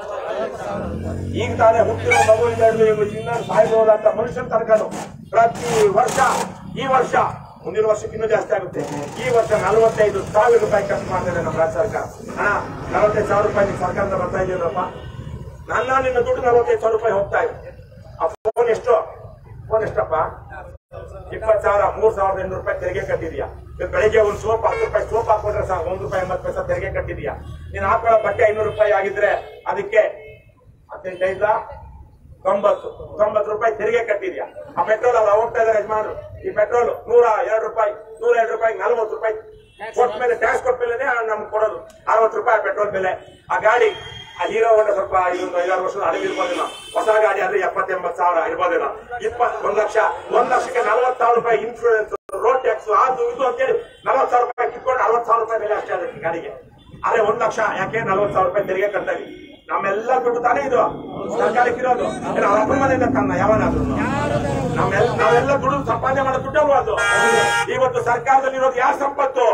ಈಗ ತಾನೇ ಹುಟ್ಟಿರೋ ಮಗುವಿನ ಚಿನ್ನ ಸಾಯ್ಬಹುದಂತ ಮನುಷ್ಯನ ತನಕನು ಪ್ರತಿ ವರ್ಷ ಈ ವರ್ಷ ಮುಂದಿನ ವರ್ಷಕ್ಕೆ ಇನ್ನೂ ಜಾಸ್ತಿ ಆಗುತ್ತೆ ಈ ವರ್ಷ ನಲವತ್ತೈದು ಸಾವಿರ ರೂಪಾಯಿ ಖರ್ಚು ಮಾಡ್ತಾರೆ ನಮ್ಮ ರಾಜ್ಯ ಸರ್ಕಾರ ಹಣ ನಲವತ್ತೈದು ಸಾವಿರ ರೂಪಾಯಿ ನಿಮ್ಮ ಸರ್ಕಾರದಿಂದ ಬರ್ತಾ ಇದೆಯಲ್ಲಪ್ಪ ನನ್ನ ನಿನ್ನ ದುಡ್ಡು ನಲವತ್ತೈದು ಸಾವಿರ ರೂಪಾಯಿ ಹೋಗ್ತಾ ಇದೆ ಆ ಫೋನ್ ಎಷ್ಟು ಫೋನ್ ಎಷ್ಟಪ್ಪ ಇಪ್ಪತ್ತು ಸಾವಿರ ಮೂರ್ ಸಾವಿರದ ಎಂಟು ರೂಪಾಯಿ ತೆರಿಗೆ ಕಟ್ಟಿದ್ಯಾ ಇವತ್ತು ಬೆಳಿಗ್ಗೆ ಒಂದು ಸೋಪ್ ಹತ್ತು ರೂಪಾಯಿ ಸೋಪ್ ಹಾಕೊಂಡ್ರೆ ಸಹ ಒಂದು ರೂಪಾಯಿ ಎಂಬತ್ತು ಪೈಸೆ ತೆರಿಗೆ ಕಟ್ಟಿದ್ಯಾ ನೀನು ಹಾಕೊಳ್ಳೋ ಬಟ್ಟೆ ಐನೂರು ರೂಪಾಯಿ ಆಗಿದ್ರೆ ಅದಕ್ಕೆ ಹದಿನೆಂಟೈದ ತೊಂಬತ್ತು ತೊಂಬತ್ತು ರೂಪಾಯಿ ತೆರಿಗೆ ಕಟ್ಟಿದ್ಯಾ ಆ ಪೆಟ್ರೋಲ್ ಅಲ್ಲ ಹೋಗ್ತಾ ಇದಾರೆ ಯಜಮಾನ್ರು ಈ ಪೆಟ್ರೋಲ್ ನೂರ ಎರಡು ರೂಪಾಯಿ ನೂರ ಎರಡು ರೂಪಾಯಿ ನಲ್ವತ್ತು ರೂಪಾಯಿ ಕೊಟ್ಟ ಮೇಲೆ ಟ್ಯಾಕ್ಸ್ ಕೊಟ್ಟ ಮೇಲೆ ನಮ್ಗೆ ಕೊಡೋದು ಅರವತ್ತು ರೂಪಾಯಿ ಪೆಟ್ರೋಲ್ ಬೆಲೆ ಆ ಗಾಡಿ ಆ ಹೀರೋ ಹೊಂಡ ಸ್ವಲ್ಪ ಇದೊಂದು ಐದಾರು ವರ್ಷದ ಹಳವಿ ಇರ್ಬೋದಿಲ್ಲ ಹೊಸ ಗಾಡಿ ಅಂದ್ರೆ ಎಪ್ಪತ್ತೆಂಬತ್ತು ಸಾವಿರ ಇರ್ಬೋದಿಲ್ಲ ಇಪ್ಪತ್ ಒಂದ್ ಲಕ್ಷ ಒಂದ್ ಲಕ್ಷಕ್ಕೆ ನಲವತ್ತು ಸಾವಿರ ರೂಪಾಯಿ ಇನ್ಶೂರೆನ್ಸ್ ರೋಡ್ ಟ್ಯಾಕ್ಸ್ ಅದು ಇದು ಅಂತೇಳಿ ನಲವತ್ತು ಸಾವಿರ ರೂಪಾಯಿ ಕಿತ್ಕೊಂಡು ಅರವತ್ತು ಸಾವಿರ ರೂಪಾಯಿ ಬೆಲೆ ಅಷ್ಟೇ ಅದಕ್ಕೆ ಗಾಡಿಗೆ ಆದ್ರೆ ಒಂದ್ ಲಕ್ಷ ಯಾಕೆ ನಲವತ್ತು ಸಾವಿರ ರೂಪಾಯಿ ತೆರಿಗೆ ಕಟ್ತಾ ಇದೀವಿ ನಮ್ಮೆಲ್ಲ ದುಡ್ಡು ತಾನೇ ಇದು ಸರ್ಕಾರಕ್ಕೆ ಇರೋದು ಏನು ಅವ್ರ ಅಪ್ಪನ ಮನೆಯಿಂದ ತನ್ನ ಯಾವನಾದ್ರು ನಮ್ಮೆಲ್ಲ ನಾವೆಲ್ಲ ದುಡ್ಡು ಸಂಪಾದನೆ ಮಾಡೋ ದುಡ್ಡಲ್ವಾ ಅದು ಇವತ್ತು ಸರ್ಕಾರದಲ್ಲಿ ಇರೋದು ಯಾರ ಸಂಪತ್ತು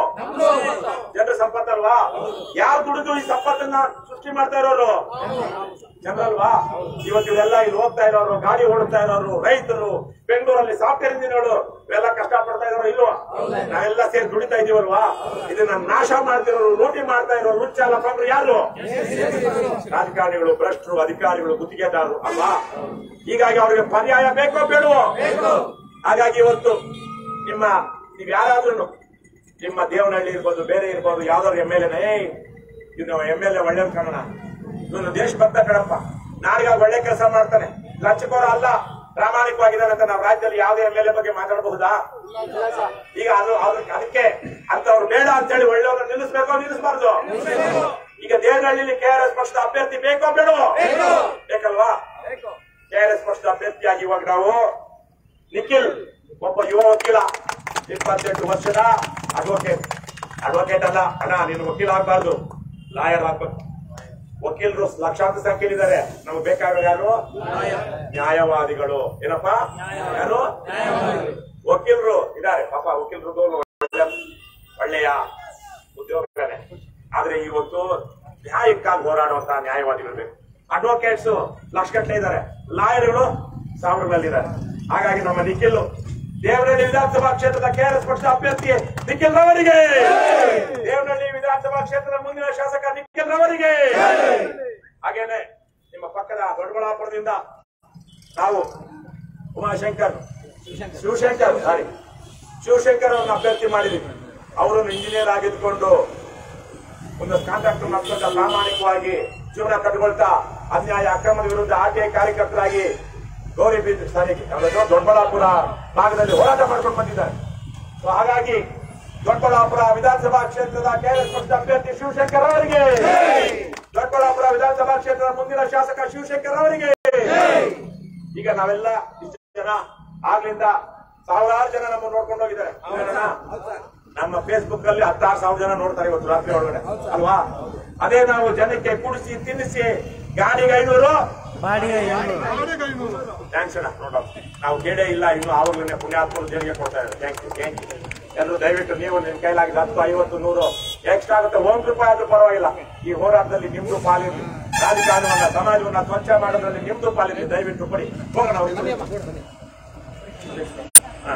ಜನರ ಸಂಪತ್ತಲ್ವಾ ಯಾರು ದುಡಿದು ಈ ಸಂಪತ್ತನ್ನ ಸೃಷ್ಟಿ ಮಾಡ್ತಾ ಇರೋರು ಜನರಲ್ವಾ ಇವತ್ತು ಇವೆಲ್ಲ ಇಲ್ಲಿ ಹೋಗ್ತಾ ಇರೋರು ಗಾಡಿ ಓಡಿಸ್ತಾ ಇರೋರು ರೈತರು ಬೆಂಗಳೂರಲ್ಲಿ ಸಾಫ್ಟ್ವೇರ್ ಇಂಜಿನಿಯರ್ಗಳು ಇವೆಲ್ಲ ಕಷ್ಟ ಪಡ್ತಾ ಇರೋರು ಇಲ್ವಾ ನಾವೆಲ್ಲ ಸೇರಿ ದುಡಿತಾ ಇದೀವಲ್ವಾ ಇದನ್ನ ನಾಶ ಮಾಡ್ತಿರೋರು ಲೂಟಿ ಮಾಡ್ತಾ ಇರೋರು ಲುಚ್ಚಾಲ ಬಂದ್ರು ಯಾರು ರಾಜಕಾರಣಿಗಳು ಭ್ರಷ್ಟರು ಅಧಿಕಾರಿಗಳು ಗುತ್ತಿಗೆದಾರರು ಅಲ್ವಾ ಹೀಗಾಗಿ ಅವ್ರಿಗೆ ಪರ್ಯಾಯ ಬೇಕೋ ಬೇಡವೋ ಹಾಗಾಗಿ ಇವತ್ತು ನಿಮ್ಮ ನೀವ್ ಯಾರಾದ್ರೂ ನಿಮ್ಮ ದೇವನಹಳ್ಳಿ ಇರ್ಬೋದು ಬೇರೆ ಇರ್ಬೋದು ಯಾವ್ದಾದ್ರು ಎಮ್ ಎಲ್ ಎ ಇದು ಎಮ್ ಎಲ್ ಎ ಒಳ್ಳೆ ಕನ್ನಡ ಇವನು ದೇಶಭಕ್ತ ಕಣಪ್ಪ ನಾಡಿಗೆ ಒಳ್ಳೆ ಕೆಲಸ ಮಾಡ್ತಾನೆ ಲಂಚಕೋರ ಅಲ್ಲ ಪ್ರಾಮಾಣಿಕವಾಗಿದ್ದಾನೆ ಅಂತ ನಾವು ರಾಜ್ಯದಲ್ಲಿ ಯಾವುದೇ ಎಮ್ ಎಲ್ ಎ ಬಗ್ಗೆ ಮಾತಾಡಬಹುದಾ ಈಗ ಅದು ಅವ್ರ- ಅದಕ್ಕೆ ಅಂತವ್ರು ಬೇಡ ಅಂತೇಳಿ ಒಳ್ಳೆಯವ್ರನ್ನ ನಿಲ್ಲಿಸ್ಬೇಕೋ ನಿಲ್ಲಿಸಬಾರ್ದು ಈಗ ದೇವನಹಳ್ಳಿ ಕೆ ಆರ್ ಎಸ್ ಪಕ್ಷದ ಅಭ್ಯರ್ಥಿ ಬೇಕೋ ಬೇಡವೋ ಬೇಕಲ್ವಾ ಕೆ ಆರ್ ಎಸ್ ಪಕ್ಷದ ಅಭ್ಯರ್ಥಿಯಾಗಿ ಇವಾಗ ನಾವು ನಿಖಿಲ್ ಒಬ್ಬ ಯುವ ವಕೀಲ ಇಪ್ಪತ್ತೆಂಟು ವರ್ಷದ ಅಡ್ವೊಕೇಟ್ ಅಡ್ವೊಕೇಟ್ ಅಲ್ಲ ಅಣ್ಣ ನೀನು ವಕೀಲ ಆಗ್ಬಾರ್ದು ಲಾಯರ್ ಆಗ್ಬೇಕು ವಕೀಲರು ಲಕ್ಷಾಂತರ ಸಂಖ್ಯೆಯಲ್ಲಿದ್ದಾರೆ ನಮ್ಗೆ ಬೇಕಾಗೋರು ಯಾರು ನ್ಯಾಯವಾದಿಗಳು ಏನಪ್ಪ ಯಾರು ವಕೀಲರು ಇದ್ದಾರೆ ಪಾಪ ವಕೀಲರು ಒಳ್ಳೆಯ ಉದ್ಯೋಗನೇ ಆದ್ರೆ ಇವತ್ತು ನ್ಯಾಯಕ್ಕಾಗಿ ಹೋರಾಡುವಂತಹ ನ್ಯಾಯವಾದಿಗಳು ಬೇಕು ಅಡ್ವೊಕೇಟ್ಸ್ ಲಕ್ಷಗಟ್ಟಲೆ ಇದ್ದಾರೆ ಲಾಯರ್ಗಳು ಸಾವಿರಗಳಲ್ಲಿದ್ದಾರೆ ಹಾಗಾಗಿ ನಮ್ಮ ನಿಖಿಲ್ ದೇವನಹಳ್ಳಿ ವಿಧಾನಸಭಾ ಕ್ಷೇತ್ರದ ಕೆಆರ್ಎಸ್ ಪಕ್ಷದ ಅಭ್ಯರ್ಥಿ ನಿಖಿಲ್ ರವರಿಗೆ ದೇವನಹಳ್ಳಿ ವಿಧಾನಸಭಾ ಕ್ಷೇತ್ರದ ಮುಂದಿನ ಶಾಸಕ ನಿಖಿಲ್ ರವರಿಗೆ ಹಾಗೇನೆ ನಿಮ್ಮ ಪಕ್ಕದ ದೊಡ್ಡಬಳ್ಳಾಪುರದಿಂದ ನಾವು ಉಮಾಶಂಕರ್ ಶಿವಶಂಕರ್ ಸಾರಿ ಶಿವಶಂಕರ್ ಅವರನ್ನು ಅಭ್ಯರ್ಥಿ ಮಾಡಿದೀವಿ ಅವರನ್ನು ಇಂಜಿನಿಯರ್ ಆಗಿದ್ಕೊಂಡು ಒಂದು ಕಾಂಟ್ರಾಕ್ಟರ್ ಮಾಡ್ಕೊಂಡ ಪ್ರಾಮಾಣಿಕವಾಗಿ ಜೀವನ ಕಟ್ಟಿಕೊಳ್ತಾ ಅನ್ಯಾಯ ಅಕ್ರಮದ ವಿರುದ್ಧ ಆರ್ಟಿಐ ಕಾರ್ಯಕರ್ತರಾಗಿ ಗೌರಿ ಬೀದ್ ಸಾರಿ ಯಾವ್ದಾದ್ರು ದೊಡ್ಡಬಳ್ಳಾಪುರ ಭಾಗದಲ್ಲಿ ಹೋರಾಟ ಮಾಡ್ಕೊಂಡು ಬಂದಿದ್ದಾರೆ ಸೊ ಹಾಗಾಗಿ ದೊಡ್ಡಬಳ್ಳಾಪುರ ವಿಧಾನಸಭಾ ಕ್ಷೇತ್ರದ ಕೆಆರ್ಎಸ್ ಪಕ್ಷದ ಅಭ್ಯರ್ಥಿ ಶಿವಶಂಕರ್ ಅವರಿಗೆ ದೊಡ್ಡಬಳ್ಳಾಪುರ ವಿಧಾನಸಭಾ ಕ್ಷೇತ್ರದ ಮುಂದಿನ ಶಾಸಕ ಶಿವಶಂಕರ್ ಅವರಿಗೆ ಈಗ ನಾವೆಲ್ಲ ಇಷ್ಟು ಜನ ಆಗ್ಲಿಂದ ಸಾವಿರಾರು ಜನ ನಮ್ಮನ್ನು ನೋಡ್ಕೊಂಡು ಹೋಗಿದ್ದಾರೆ ಏನಣ್ಣ? ನಮ್ಮ ಫೇಸ್ಬುಕ್ ಅಲ್ಲಿ ಹತ್ತಾರು ಸಾವಿರ ಜನ ನೋಡ್ತಾರೆ ಇವತ್ತು ರಾತ್ರಿ ಒಳಗಡೆ ಅಲ್ವಾ ಅದೇ ನಾವು ಜನಕ್ಕೆ ಕುಡಿಸಿ ತಿನ್ನಿಸಿ ಗಾಡಿಗೆ ಐನೂರು ಬಾಡಿಗೆ ಏನು ಥ್ಯಾಂಕ್ಸ್ ಅಣ್ಣ ನೋಡ ನಾವು ಕೇಳೇ ಇಲ್ಲ ಇನ್ನು ಆವಾಗಲೇ ಪುಣ್ಯಾತ್ಮರು ದೇಣಿಗೆ ಕೊಡ್ತಾ ಇದ್ದಾರೆ ಥ್ಯಾಂಕ್ ಯು ಥ್ಯಾಂಕ್ ಯು ಎಲ್ಲರೂ ದಯವಿಟ್ಟು ನೀವು ನಿಮ್ ಕೈಲಾಗಿದೆ ಹತ್ತು ಐವತ್ತು ನೂರು ಎಕ್ಸ್ಟ್ರಾ ಆಗುತ್ತೆ ಒಂದ್ ರೂಪಾಯಿ ಆದ್ರೂ ಪರವಾಗಿಲ್ಲ ಈ ಹೋರಾಟದಲ್ಲಿ ನಿಮ್ದು ಪಾಲಿರಲಿ ರಾಜಕಾರಣವನ್ನ ಸಮಾಜವನ್ನ ಸ್ವಚ್ಛ ಮಾಡೋದ್ರಲ್ಲಿ ನಿಮ್ದು ಪಾಲಿರಲಿ ದಯವಿಟ್ಟು ಕೊಡಿ ಹೋಗೋಣ ಅವ್ರಿಗೆ. ಹಾ,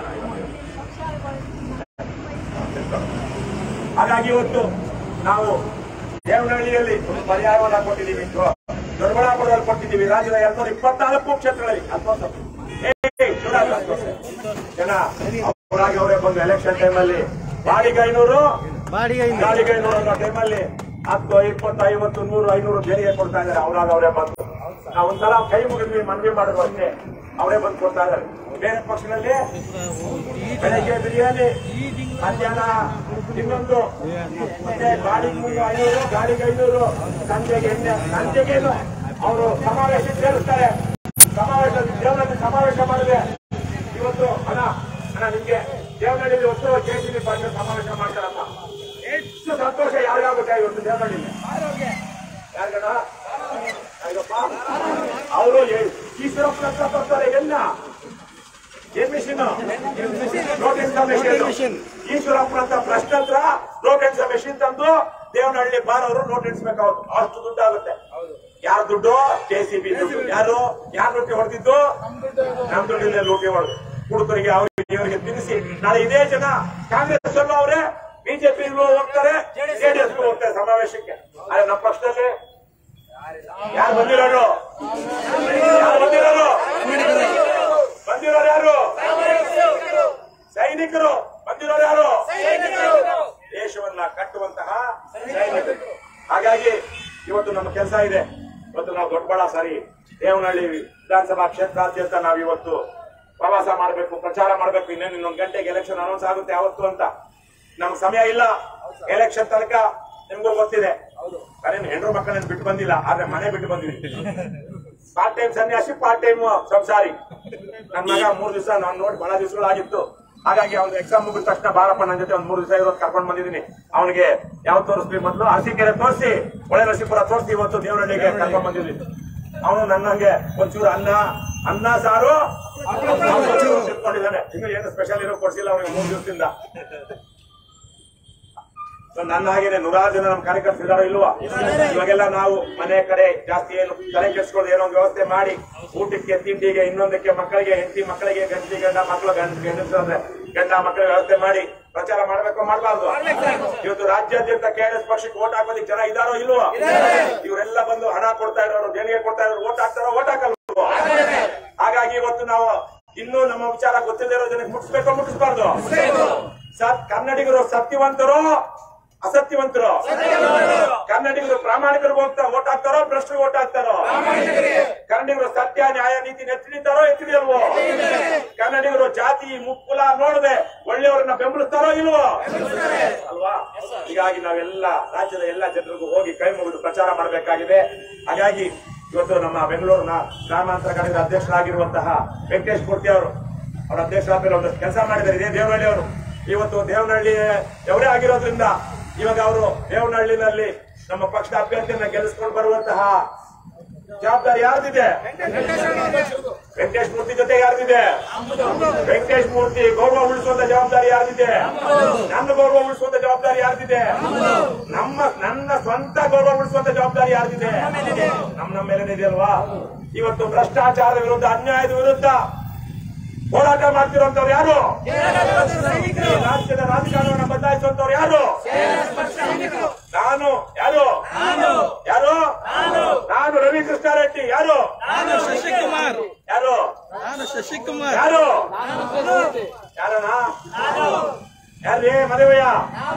ಹಾಗಾಗಿ ಇವತ್ತು ನಾವು ದೇವನಹಳ್ಳಿಯಲ್ಲಿ ಒಂದು ಪರ್ಯಾಯವನ್ನ ಕೊಟ್ಟಿದ್ದೀವಿ ದೊಡ್ಡಬಳ್ಳಾಪುರದಲ್ಲಿ ಕೊಟ್ಟಿದ್ದೀವಿ ರಾಜ್ಯದ ಎರಡ್ ಸಾವಿರದ ಇಪ್ಪತ್ನಾಲ್ಕು ಕ್ಷೇತ್ರಗಳಲ್ಲಿ ಹತ್ತೊಂದು ಸಾವಿರ. ಏ, ಶಿವರಾಜ್ ಹತ್ತೊಂದು ಸಾವಿರ. ಜನ ಅವರಾಗಿ ಅವರೇ ಬಂದು ಎಲೆಕ್ಷನ್ ಟೈಮಲ್ಲಿ ಬಾಡಿಗೆ ಐನೂರು ಬಾಡಿಗೆ ಏನು ಗಾಡಿಗೆ ಐನೂರು ಅನ್ನೋ ಟೈಮಲ್ಲಿ ಹತ್ತು ಇಪ್ಪತ್ತು ಐವತ್ತು ನೂರು ಐನೂರು ದೇಣಿಗೆ ಕೊಡ್ತಾ ಇದ್ದಾರೆ ಅವರಾಗ ಅವರೇ ಬಂದು ನಾವು ಒಂದ್ಸಲ ಕೈ ಮುಗಿದ್ವಿ ಮನವಿ ಮಾಡಿದ್ರು ಅಷ್ಟೇ ಅವರೇ ಬಂದು ಕೊಡ್ತಾ ಇದ್ದಾರೆ ಬೇರೆ ಪಕ್ಷದಲ್ಲಿ ಬೆಳಗ್ಗೆ ಬಿರಿಯಾನಿ ಮಧ್ಯಾಹ್ನ ಇನ್ನೊಂದು ಮತ್ತೆ ಗಾಡಿಗೆ ಮುನ್ನೂರು ಐನೂರು ಗಾಡಿಗೆ ಐನೂರು ಸಂಜೆಗೆ ಎಣ್ಣೆ ಸಂಜೆಗೇನು ಅವರು ಸಮಾವೇಶ ಸೇರಿಸ್ತಾರೆ ಸಮಾವೇಶ ದೇವರಲ್ಲಿ ಸಮಾವೇಶ ಮಾಡಿದೆ ಇವತ್ತು ಅಣ್ಣ ಅಣ್ಣ ನಿಮ್ಗೆ ದೇವನಹಳ್ಳಿಯಲ್ಲಿ ಹೊತ್ತು ಜೆಸಿಬಿ ಪಾರ್ಟಿ ಸಮಾವೇಶ ಮಾಡ್ತಾರಪ್ಪ ಎಷ್ಟು ಸಂತೋಷ ಯಾರಿಗಾಗುತ್ತೆ ಇವತ್ತು ದೇವನಹಳ್ಳಿಲಿ ಯಾರಿಗಣ್ಣ ಅವರು ಈಶ್ವರಪ್ಪನ ಹತ್ರ ಬರ್ತಾರೆ ಎಲ್ಲ ಏನ್ ಮಿಷಿನ್ ನೋಟ್ ಮಿಷಿನ್ ಈಶ್ವರಪ್ಪನ ಹತ್ರ ಪ್ರಶ್ನೆ ಹತ್ರ ನೋಟ್ ಮಿಷಿನ್ ತಂದು ದೇವನಹಳ್ಳಿ ಬಾರ್ ಅವರು ನೋಟ್ ಎಣಿಸ್ಬೇಕಾಗುತ್ತೆ ಅಷ್ಟು ದುಡ್ಡು ಆಗುತ್ತೆ ಯಾರ ದುಡ್ಡು ಕೆ ಸಿ ಬಿ ದುಡ್ಡು ಯಾರು ಯಾರ ಲೂಟಿ ಹೊಡೆದಿದ್ದು ನಮ್ ದುಡ್ಡಿನ ಲೂಟಿ ಹೊಡೆದು ಹುಡುಗರಿಗೆ ಅವ್ರಿಗೆ ಇವರಿಗೆ ತಿನ್ನಿಸಿ ನಾಳೆ ಇದೇ ಜನ ಕಾಂಗ್ರೆಸ್ ಅಲ್ಲೂ ಅವರೇ ಬಿಜೆಪಿ ಹೋಗ್ತಾರೆ ಜೆಡಿಎಸ್ ಹೋಗ್ತಾರೆ ಸಮಾವೇಶಕ್ಕೆ ಆದ್ರೆ ನಮ್ಮ ಪಕ್ಷದಲ್ಲಿ ಯಾರು ಬಂದಿರೋರು ಯಾರು ಬಂದಿರೋರು ಬಂದಿರೋರು ಯಾರು ಸೈನಿಕರು ಬಂದಿರೋರು ಯಾರು ದೇಶವನ್ನ ಕಟ್ಟುವಂತಹ ಸೈನಿಕರು ಹಾಗಾಗಿ ಇವತ್ತು ನಮ್ಮ ಕೆಲಸ ಇದೆ ಇವತ್ತು ನಾವು ದೊಡ್ಡಬಳ ಸಾರಿ ದೇವನಹಳ್ಳಿ ವಿಧಾನಸಭಾ ಕ್ಷೇತ್ರಾದ್ಯಂತ ನಾವು ಇವತ್ತು ಪ್ರವಾಸ ಮಾಡಬೇಕು ಪ್ರಚಾರ ಮಾಡಬೇಕು ಇನ್ನೇನು ಇನ್ನೊಂದು ಗಂಟೆಗೆ ಎಲೆಕ್ಷನ್ ಅನೌನ್ಸ್ ಆಗುತ್ತೆ ಯಾವತ್ತು ಅಂತ ನಮ್ಗೆ ಸಮಯ ಇಲ್ಲ ಎಲೆಕ್ಷನ್ ತನಕ ನಿಮ್ಗೂ ಗೊತ್ತಿದೆ ಅದೇನು ಹೆಣ್ಣು ಮಕ್ಕಳನ್ನ ಬಿಟ್ಟು ಬಂದಿಲ್ಲ ಆದ್ರೆ ಮನೆ ಬಿಟ್ಟು ಬಂದಿದ್ದೀನಿ ಪಾರ್ಟ್ ಟೈಮ್ ಸನ್ಯಾಸಿ ಪಾರ್ಟ್ ಟೈಮ್ ಸಂಸಾರಿ ನನ್ನ ಮಗ ಮೂರ್ ದಿವಸ ನಾನು ನೋಡಿ ಬಹಳ ದಿವಸಗಳಾಗಿತ್ತು ಹಾಗಾಗಿ ಅವ್ನು ಎಕ್ಸಾಮ್ ಮುಗಿದ ತಕ್ಷಣ ಬಾರಪ್ಪ ನನ್ನ ಜೊತೆ ಒಂದ್ ಮೂರು ದಿವಸ ಇರೋದು ಕರ್ಕೊಂಡು ಬಂದಿದ್ದೀನಿ ಅವನಿಗೆ ಯಾವ ತೋರಿಸ್ಲಿ ಮೊದಲು ಅರಸೀಕೆರೆ ತೋರಿಸಿ ಒಳ್ಳೆ ನರಸೀಪುರ ತೋರಿಸಿ ಇವತ್ತು ದೇವನಹಳ್ಳಿಗೆ ಕರ್ಕೊಂಡು ಬಂದಿದ್ದೀನಿ ಅವನು ನನ್ನಂಗೆ ಒಂಚೂರು ಅನ್ನ ಅನ್ನ ಸಾರು ತಿಳ್ಕೊಂಡಿದ್ದಾನೆ ಇನ್ನು ಏನು ಸ್ಪೆಷಲ್ ಏನೋ ಕೊಡ್ಸಿಲ್ಲ ಅವನಿಗೆ ಮೂರು ದಿವಸದಿಂದ ಸೊ ನನ್ನ ಹಾಗೇನೆ ನೂರಾರು ಜನ ನಮ್ಮ ಕಾರ್ಯಕರ್ತರಿದಾರೋ ಇಲ್ವಾ ಇವಾಗೆಲ್ಲ ನಾವು ಮನೆ ಕಡೆ ಜಾಸ್ತಿ ಏನು ತಲೆ ಕೆಡಿಸ್ಕೊಳ್ಳೋದು ಏನೋ ಒಂದು ವ್ಯವಸ್ಥೆ ಮಾಡಿ ಊಟಕ್ಕೆ ತಿಂಡಿಗೆ ಇನ್ನೊಂದಕ್ಕೆ ಮಕ್ಕಳಿಗೆ ಹೆಂಡತಿ ಮಕ್ಕಳಿಗೆ ಗಂಟಿ ಗಂಡ ಮಕ್ಕಳು ಗಂಡ ಗಂಡಸಂದ್ರೆ ಗಂಡ ಮಕ್ಕಳಿಗೆ ವ್ಯವಸ್ಥೆ ಮಾಡಿ ಪ್ರಚಾರ ಮಾಡ್ಬೇಕು ಮಾಡಬಾರ್ದು ಇವತ್ತು ರಾಜ್ಯಾದ್ಯಂತ ಕೆಎಸ್ ಪಕ್ಷಕ್ಕೆ ಓಟ್ ಹಾಕೋದಕ್ಕೆ ಜನ ಇದಾರೋ ಇಲ್ವೋ ಇವರೆಲ್ಲ ಬಂದು ಹಣ ಕೊಡ್ತಾ ಇರೋರು ದೇಣಿಗೆ ಕೊಡ್ತಾ ಇರೋರು ಓಟ್ ಹಾಕ್ತಾರೋ ಓಟ್ ಹಾಕಲ್ವೋ ಹಾಗಾಗಿ ಇವತ್ತು ನಾವು ಇನ್ನೂ ನಮ್ಮ ವಿಚಾರ ಗೊತ್ತಿಲ್ಲದೆ ಇರೋ ಜನಕ್ಕೆ ಮುಟ್ಟಿಸ್ಬೇಕೋ ಮುಟ್ಟಿಸ್ಬಾರ್ದು ಸತ್ ಕನ್ನಡಿಗರು ಸತ್ಯವಂತರು ಅಸತ್ಯವಂತರು ಕನ್ನಡಿಗರು ಪ್ರಾಮಾಣಿಕರು ಹೋಗ್ತಾ ಓಟ್ ಹಾಕ್ತಾರೋ ಭ್ರಷ್ಟರು ಓಟ್ ಹಾಕ್ತಾರೋ ಕನ್ನಡಿಗರು ಸತ್ಯ ನ್ಯಾಯ ನೀತಿ ನೆತ್ತಿಡಿತಾರೋ ಎತ್ತಿಡಿಯಲ್ವೋ ಕನ್ನಡಿಗರು ಜಾತಿ ಮುಕ್ಕುಲ ನೋಡದೆ ಒಳ್ಳೆಯವರನ್ನ ಬೆಂಬಲಿಸ್ತಾರೋ ಇಲ್ವೋ ಅಲ್ವಾ ಹೀಗಾಗಿ ನಾವೆಲ್ಲ ರಾಜ್ಯದ ಎಲ್ಲ ಜನರಿಗೂ ಹೋಗಿ ಕೈ ಮುಗಿದು ಪ್ರಚಾರ ಮಾಡಬೇಕಾಗಿದೆ ಹಾಗಾಗಿ ಇವತ್ತು ನಮ್ಮ ಬೆಂಗಳೂರಿನ ಗ್ರಾಮಾಂತರ ಘಟಕದ ಅಧ್ಯಕ್ಷರಾಗಿರುವಂತಹ ವೆಂಕಟೇಶ್ ಮೂರ್ತಿ ಅವರು ಅವರ ಅಧ್ಯಕ್ಷರಾದ ಮೇಲೆ ಒಂದಷ್ಟು ಕೆಲಸ ಮಾಡಿದ್ದಾರೆ ಇದೇ ದೇವನಹಳ್ಳಿ ಅವರು ಇವತ್ತು ದೇವನಹಳ್ಳಿ ಅವರೇ ಆಗಿರೋದ್ರಿಂದ ಇವಾಗ ಅವರು ದೇವನಹಳ್ಳಿನಲ್ಲಿ ನಮ್ಮ ಪಕ್ಷದ ಅಭ್ಯರ್ಥಿಯನ್ನ ಗೆಲ್ಲಿಸ್ಕೊಂಡು ಬರುವಂತಹ ಜವಾಬ್ದಾರಿ ಯಾರ್ದಿದೆ ವೆಂಕಟೇಶ್ ಮೂರ್ತಿ ಜೊತೆ ಯಾರ್ದಿದೆ ವೆಂಕಟೇಶ್ ಮೂರ್ತಿ ಗೌರವ ಉಳಿಸುವಂತ ಜವಾಬ್ದಾರಿ ಯಾರ್ದಿದೆ ನನ್ನ ಗೌರವ ಉಳಿಸುವಂತ ಜವಾಬ್ದಾರಿ ಯಾರ್ದಿದೆ ನಮ್ಮ ನನ್ನ ಸ್ವಂತ ಗೌರವ ಉಳಿಸುವಂತ ಜವಾಬ್ದಾರಿ ಯಾರ್ದಿದೆ ನಮ್ಮ ನಮ್ಮ ಮೇಲೆ ಇದೆ ಅಲ್ವಾ ಇವತ್ತು ಭ್ರಷ್ಟಾಚಾರದ ವಿರುದ್ಧ ಅನ್ಯಾಯದ ವಿರುದ್ಧ ಹೋರಾಟ ಮಾಡ್ತಿರುವಂತವ್ರು ಯಾರು ಈ ರಾಜ್ಯದ ರಾಜಕಾರಣವನ್ನು ಬದಲಾಯಿಸುವಂತವ್ರು ಯಾರು ನಾನು ಯಾರು ಯಾರು ನಾನು ರವಿ ಕೃಷ್ಣಾರೆಡ್ಡಿ ಯಾರು ನಾನು ಶಶಿಕುಮಾರ್ ಯಾರು ನಾನು ಶಶಿಕುಮಾರ್ ಯಾರು ಯಾರಣ್ಣ ಯಾರ್ರಿ ಮದುವೆಯ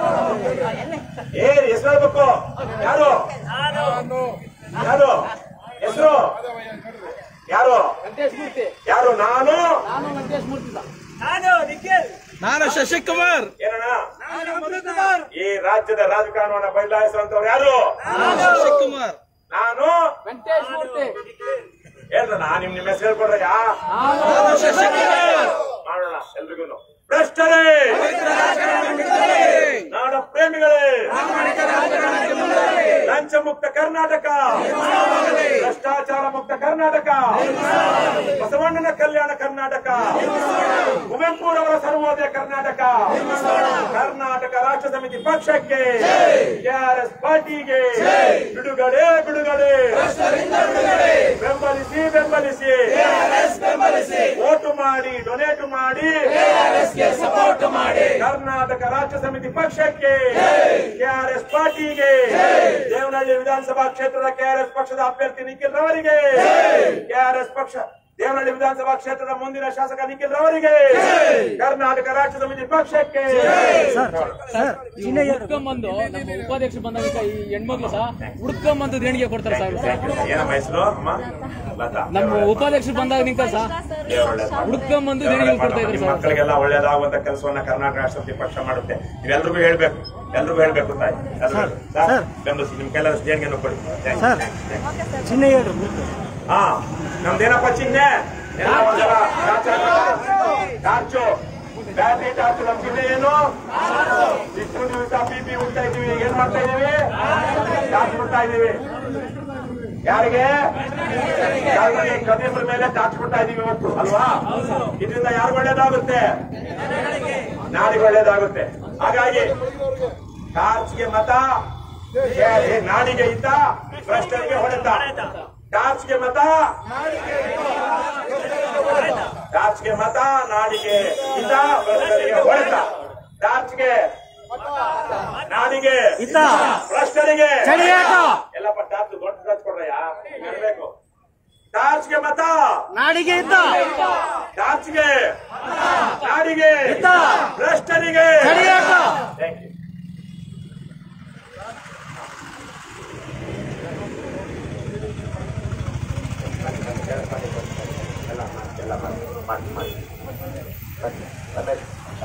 ಏ ಹೆಸರು ಹೇಳ್ಬೇಕು ಯಾರು ಯಾರು ಹೆಸರು ಯಾರು ಯಾರು ನಾನು ನಾನು ಶಶಿಕುಮಾರ್ ಏನಣ್ಣ ಈ ರಾಜ್ಯದ ರಾಜಕಾರಣವನ್ನ ಬದಲಾಯಿಸುವಂತವ್ರು ಯಾರು ನಾನು ಶಶಿಕುಮಾರ್ ನಾನು ಹೇಳ್ದ ನಾ ನಿಮ್ ನಿಮ್ಮ ಹೆಸರು ಹೇಳ್ಕೊಡ್ರಯ್ಯ ನಾನು ಶಶಿಕುಮಾರ್ ಮಾಡೋಣ ಎಲ್ರಿಗೂ ಭ್ರಷ್ಟರೇ ನಾಡ ಪ್ರೇಮಿಗಳೇ ಲಂಚ ಮುಕ್ತ ಕರ್ನಾಟಕ ಭ್ರಷ್ಟಾಚಾರ ಮುಕ್ತ ಕರ್ನಾಟಕ ಬಸವಣ್ಣನ ಕಲ್ಯಾಣ ಕರ್ನಾಟಕ ಕುವೆಂಪುರವರ ಸರ್ವೋದಯ ಕರ್ನಾಟಕ ಕರ್ನಾಟಕ ರಾಷ್ಟ್ರ ಸಮಿತಿ ಪಕ್ಷಕ್ಕೆ ಕೆಆರ್ಎಸ್ ಪಾರ್ಟಿಗೆ ಬಿಡುಗಡೆ ಬಿಡುಗಡೆ ಬೆಂಬಲಿಸಿ ಬೆಂಬಲಿಸಿ ಓಟು ಮಾಡಿ ಡೊನೇಟ್ ಮಾಡಿ ಕರ್ನಾಟಕ ರಾಜ್ಯ ಸಮಿತಿ ಪಕ್ಷಕ್ಕೆ ಕೆಆರ್ಎಸ್ ಪಾರ್ಟಿಗೆ ದೇವನಹಳ್ಳಿ ವಿಧಾನಸಭಾ ಕ್ಷೇತ್ರದ ಕೆಆರ್ಎಸ್ ಪಕ್ಷದ ಅಭ್ಯರ್ಥಿ ನಿಖಿಲ್ ರವರಿಗೆ ಕೆಆರ್ಎಸ್ ಪಕ್ಷ ದೇವನಹಳ್ಳಿ ವಿಧಾನಸಭಾ ಕ್ಷೇತ್ರದ ಮುಂದಿನ ಶಾಸಕ ನಿಖಿಲ್ ರವರಿಗೆ ಕರ್ನಾಟಕ ರಾಜ್ಯದ ವಿಧಿ ಪಕ್ಷಕ್ಕೆ ಹುಡ್ಕೊಂಬಂದು ನಮ್ಮ ಉಪಾಧ್ಯಕ್ಷರು ಬಂದಾಗ ಈಗ ಈ ಹೆಣ್ಮಕ್ಳು ಸಹ ಹುಡ್ಕೊಂಬಂದು ದೇಣಿಗೆ ಕೊಡ್ತಾರೆ ಸರ್ ಏನಮ್ಮ ಹೆಸರು ಅಮ್ಮ ಲತಾ ನಮ್ಮ ಉಪಾಧ್ಯಕ್ಷರು ಬಂದಾಗ ನಿಂತ ಸಹ ಹುಡ್ಕೊಂಬಂದು ದೇಣಿಗೆ ಕೊಡ್ತಾ ಇದ್ರು ನಿಮ್ಮ ಸರ್ ಮಕ್ಕಳಿಗೆಲ್ಲ ಒಳ್ಳೇದಾಗುವಂತ ಕೆಲಸವನ್ನ ಕರ್ನಾಟಕ ರಾಷ್ಟ್ರಪತಿ ಪಕ್ಷ ಮಾಡುತ್ತೆ ನೀವೆಲ್ರಿಗೂ ಹೇಳ್ಬೇಕು ಎಲ್ರಿಗೂ ಹೇಳ್ಬೇಕು ತಾಯಿ ಎಲ್ರಿಗೂ. ಸರ್, ಬೆಂಬಲಿಸಿ ನಿಮ್ ಕೈಲಾದ ದೇಣಿಗೆಯನ್ನು ಕೊಡಿ Thank you, thank you, thank you. ಚಿಹ್ನೆ ಹೇಳ್ರಿ ಹಾ ನಮ್ದೇನಪ್ಪ ಚಿಹ್ನೆ ಎಲ್ಲ ಒಂಥರ ಟಾರ್ಚು ಬ್ಯಾಟ್ರಿ ಟಾರ್ಚು ನಮ್ ಚಿಹ್ನೆ ಏನು ಇಷ್ಟು ದಿವಸ ಪಿ ಪಿ ಉಡ್ತಾ ಇದೀವಿ ಏನ್ ಮಾಡ್ತಾ ಇದೀವಿ ಟಾರ್ಚ್ ಬಿಡ್ತಾ ಇದೀವಿ ಯಾರಿಗೆ ಯಾರಿಗೆ ಕದಿಯದ್ರ ಮೇಲೆ ಟಾರ್ಚ್ ಬಿಡ್ತಾ ಇದೀವಿ ಇವತ್ತು ಅಲ್ವಾ ಇದರಿಂದ ಯಾರು ಒಳ್ಳೇದಾಗುತ್ತೆ ನಾಡಿಗೆ ಒಳ್ಳೇದಾಗುತ್ತೆ ಹಾಗಾಗಿ ಟಾರ್ಚ್ಗೆ ಮತ ಏ, ನಾಡಿಗೆ ಇದ್ದ ಭ್ರಷ್ಟರಿಗೆ ಹೊಡೆತ ಟಾರ್ಚ್ಗೆ ಮತ ಟಾರ್ಚ್ಗೆ ಮತ ನಾಡಿಗೆ ಇದ್ದ ಭ್ರಷ್ಟರಿಗೆ ಹೊಡೆತ ಟಾರ್ಚ್ಗೆ ನಾಡಿಗೆ ಇದ್ದ ಭ್ರಷ್ಟರಿಗೆ ಚಳಿಯಾಟ. ಎಲ್ಲಪ್ಪ ಟಾರ್ಚ್ ದೊಡ್ಡ ಟಾರ್ಚ್ ಕೊಡ್ರಯ್ಯ ಇರಬೇಕು ಟಾರ್ಚ್ಗೆ ಮತ ನಾಡಿಗೆ ಇದ್ದ ಟಾರ್ಚ್ಗೆ ನಾಡಿಗೆ ಇದ್ದ. ಭ್ರಷ್ಟರಿಗೆ ಚಳಿಯಾಟ. ಥ್ಯಾಂಕ್ ಯು ಎಲ್ಲ ಮಾಡಿ, ಎಲ್ಲ ಮಾಡಿ, ಮಾಡಿ, ಮಾಡಿ. ಬನ್ನಿ, ರಮೇಶ್.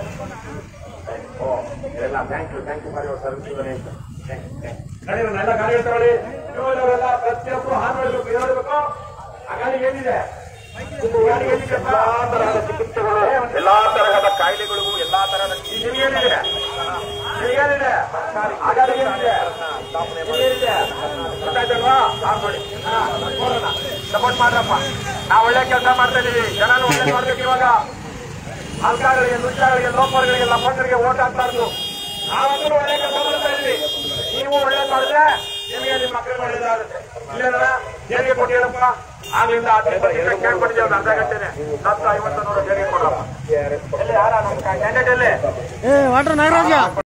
ಓ ಎಲ್ಲ thank you thank you for your service Ganesh ನಡೆಯೋಣ ಎಲ್ಲ ಗಾಡಿ ತಗೊಳ್ಳಿ ಇವರೆಲ್ಲ ಪ್ರತಿಯೊಬ್ಬರು ಹಾಲು ಮಾಡಬೇಕು ಏನು ಮಾಡಬೇಕು ಆ ಗಾಡಿಗೆ ಏನಿದೆ ಈ ಗಾಡಿಗೆ ಏನಿದೆ ಎಲ್ಲಾ ತರಹದ ಚಿಕಿತ್ಸೆಗಳು ಎಲ್ಲಾ ತರಹದ ಕಾಯಿಲೆಗಳಿಗೂ ಎಲ್ಲಾ ತರಹದ ನಿಮಗೇನಿದೆ ನಿಮಗೇನಿದೆ ಆ ಗಾಡಿಗೆ ಏನಿದೆ ನಿಮಗೇನಿದೆ ಗೊತ್ತಾಯ್ತಲ್ವಾ ಹಾಕೊಳ್ಳಿ ಸಪೋರ್ಟ್ ಮಾಡ್ರಪ್ಪ ನಾವು ಒಳ್ಳೆ ಕೆಲಸ ಮಾಡ್ತಾ ಇದೀವಿ ಜನನು ಒಳ್ಳೆ ಮಾಡ್ಬೇಕು ಇವಾಗ ಆಲ್ಕಾಗಳಿಗೆ ನುಚ್ಚಾಗಳಿಗೆ ಲೋಪರ್ಗಳಿಗೆ ಲಫಂಡರಿಗೆ ಓಟ್ ಹಾಕ್ಬಾರ್ದು ನಾವಂತೂ ಒಳ್ಳೆ ಕೆಲಸ ಮಾಡ್ತಾ ಇದೀವಿ ನೀವು ಒಳ್ಳೆ ಮಾಡಿದ್ರೆ ನಿಮಗೆ ನಿಮ್ಮ ಮಕ್ಕಳಿಗೆ ಒಳ್ಳೇದಾಗುತ್ತೆ ಇಲ್ಲೇನ ದೇಣಿಗೆ ಕೊಟ್ಟಿರಪ್ಪ ಆಗ್ಲಿಂದ ಕೇಳ್ಕೊಟ್ಟಿದ್ದೇವೆ ಒಂದು ಅರ್ಧ ಗಂಟೆನೆ ಹತ್ತು ಐವತ್ತು ನೂರು ದೇಣಿಗೆ ಕೊಡಪ್ಪ ಎಲ್ಲಿ ಯಾರ ನಮ್ಮ ಕ್ಯಾಂಡಿಡೇಟ್ ಎಲ್ಲಿ ಏ ವಾಟ್ರ್ ನಾಗರಾಜ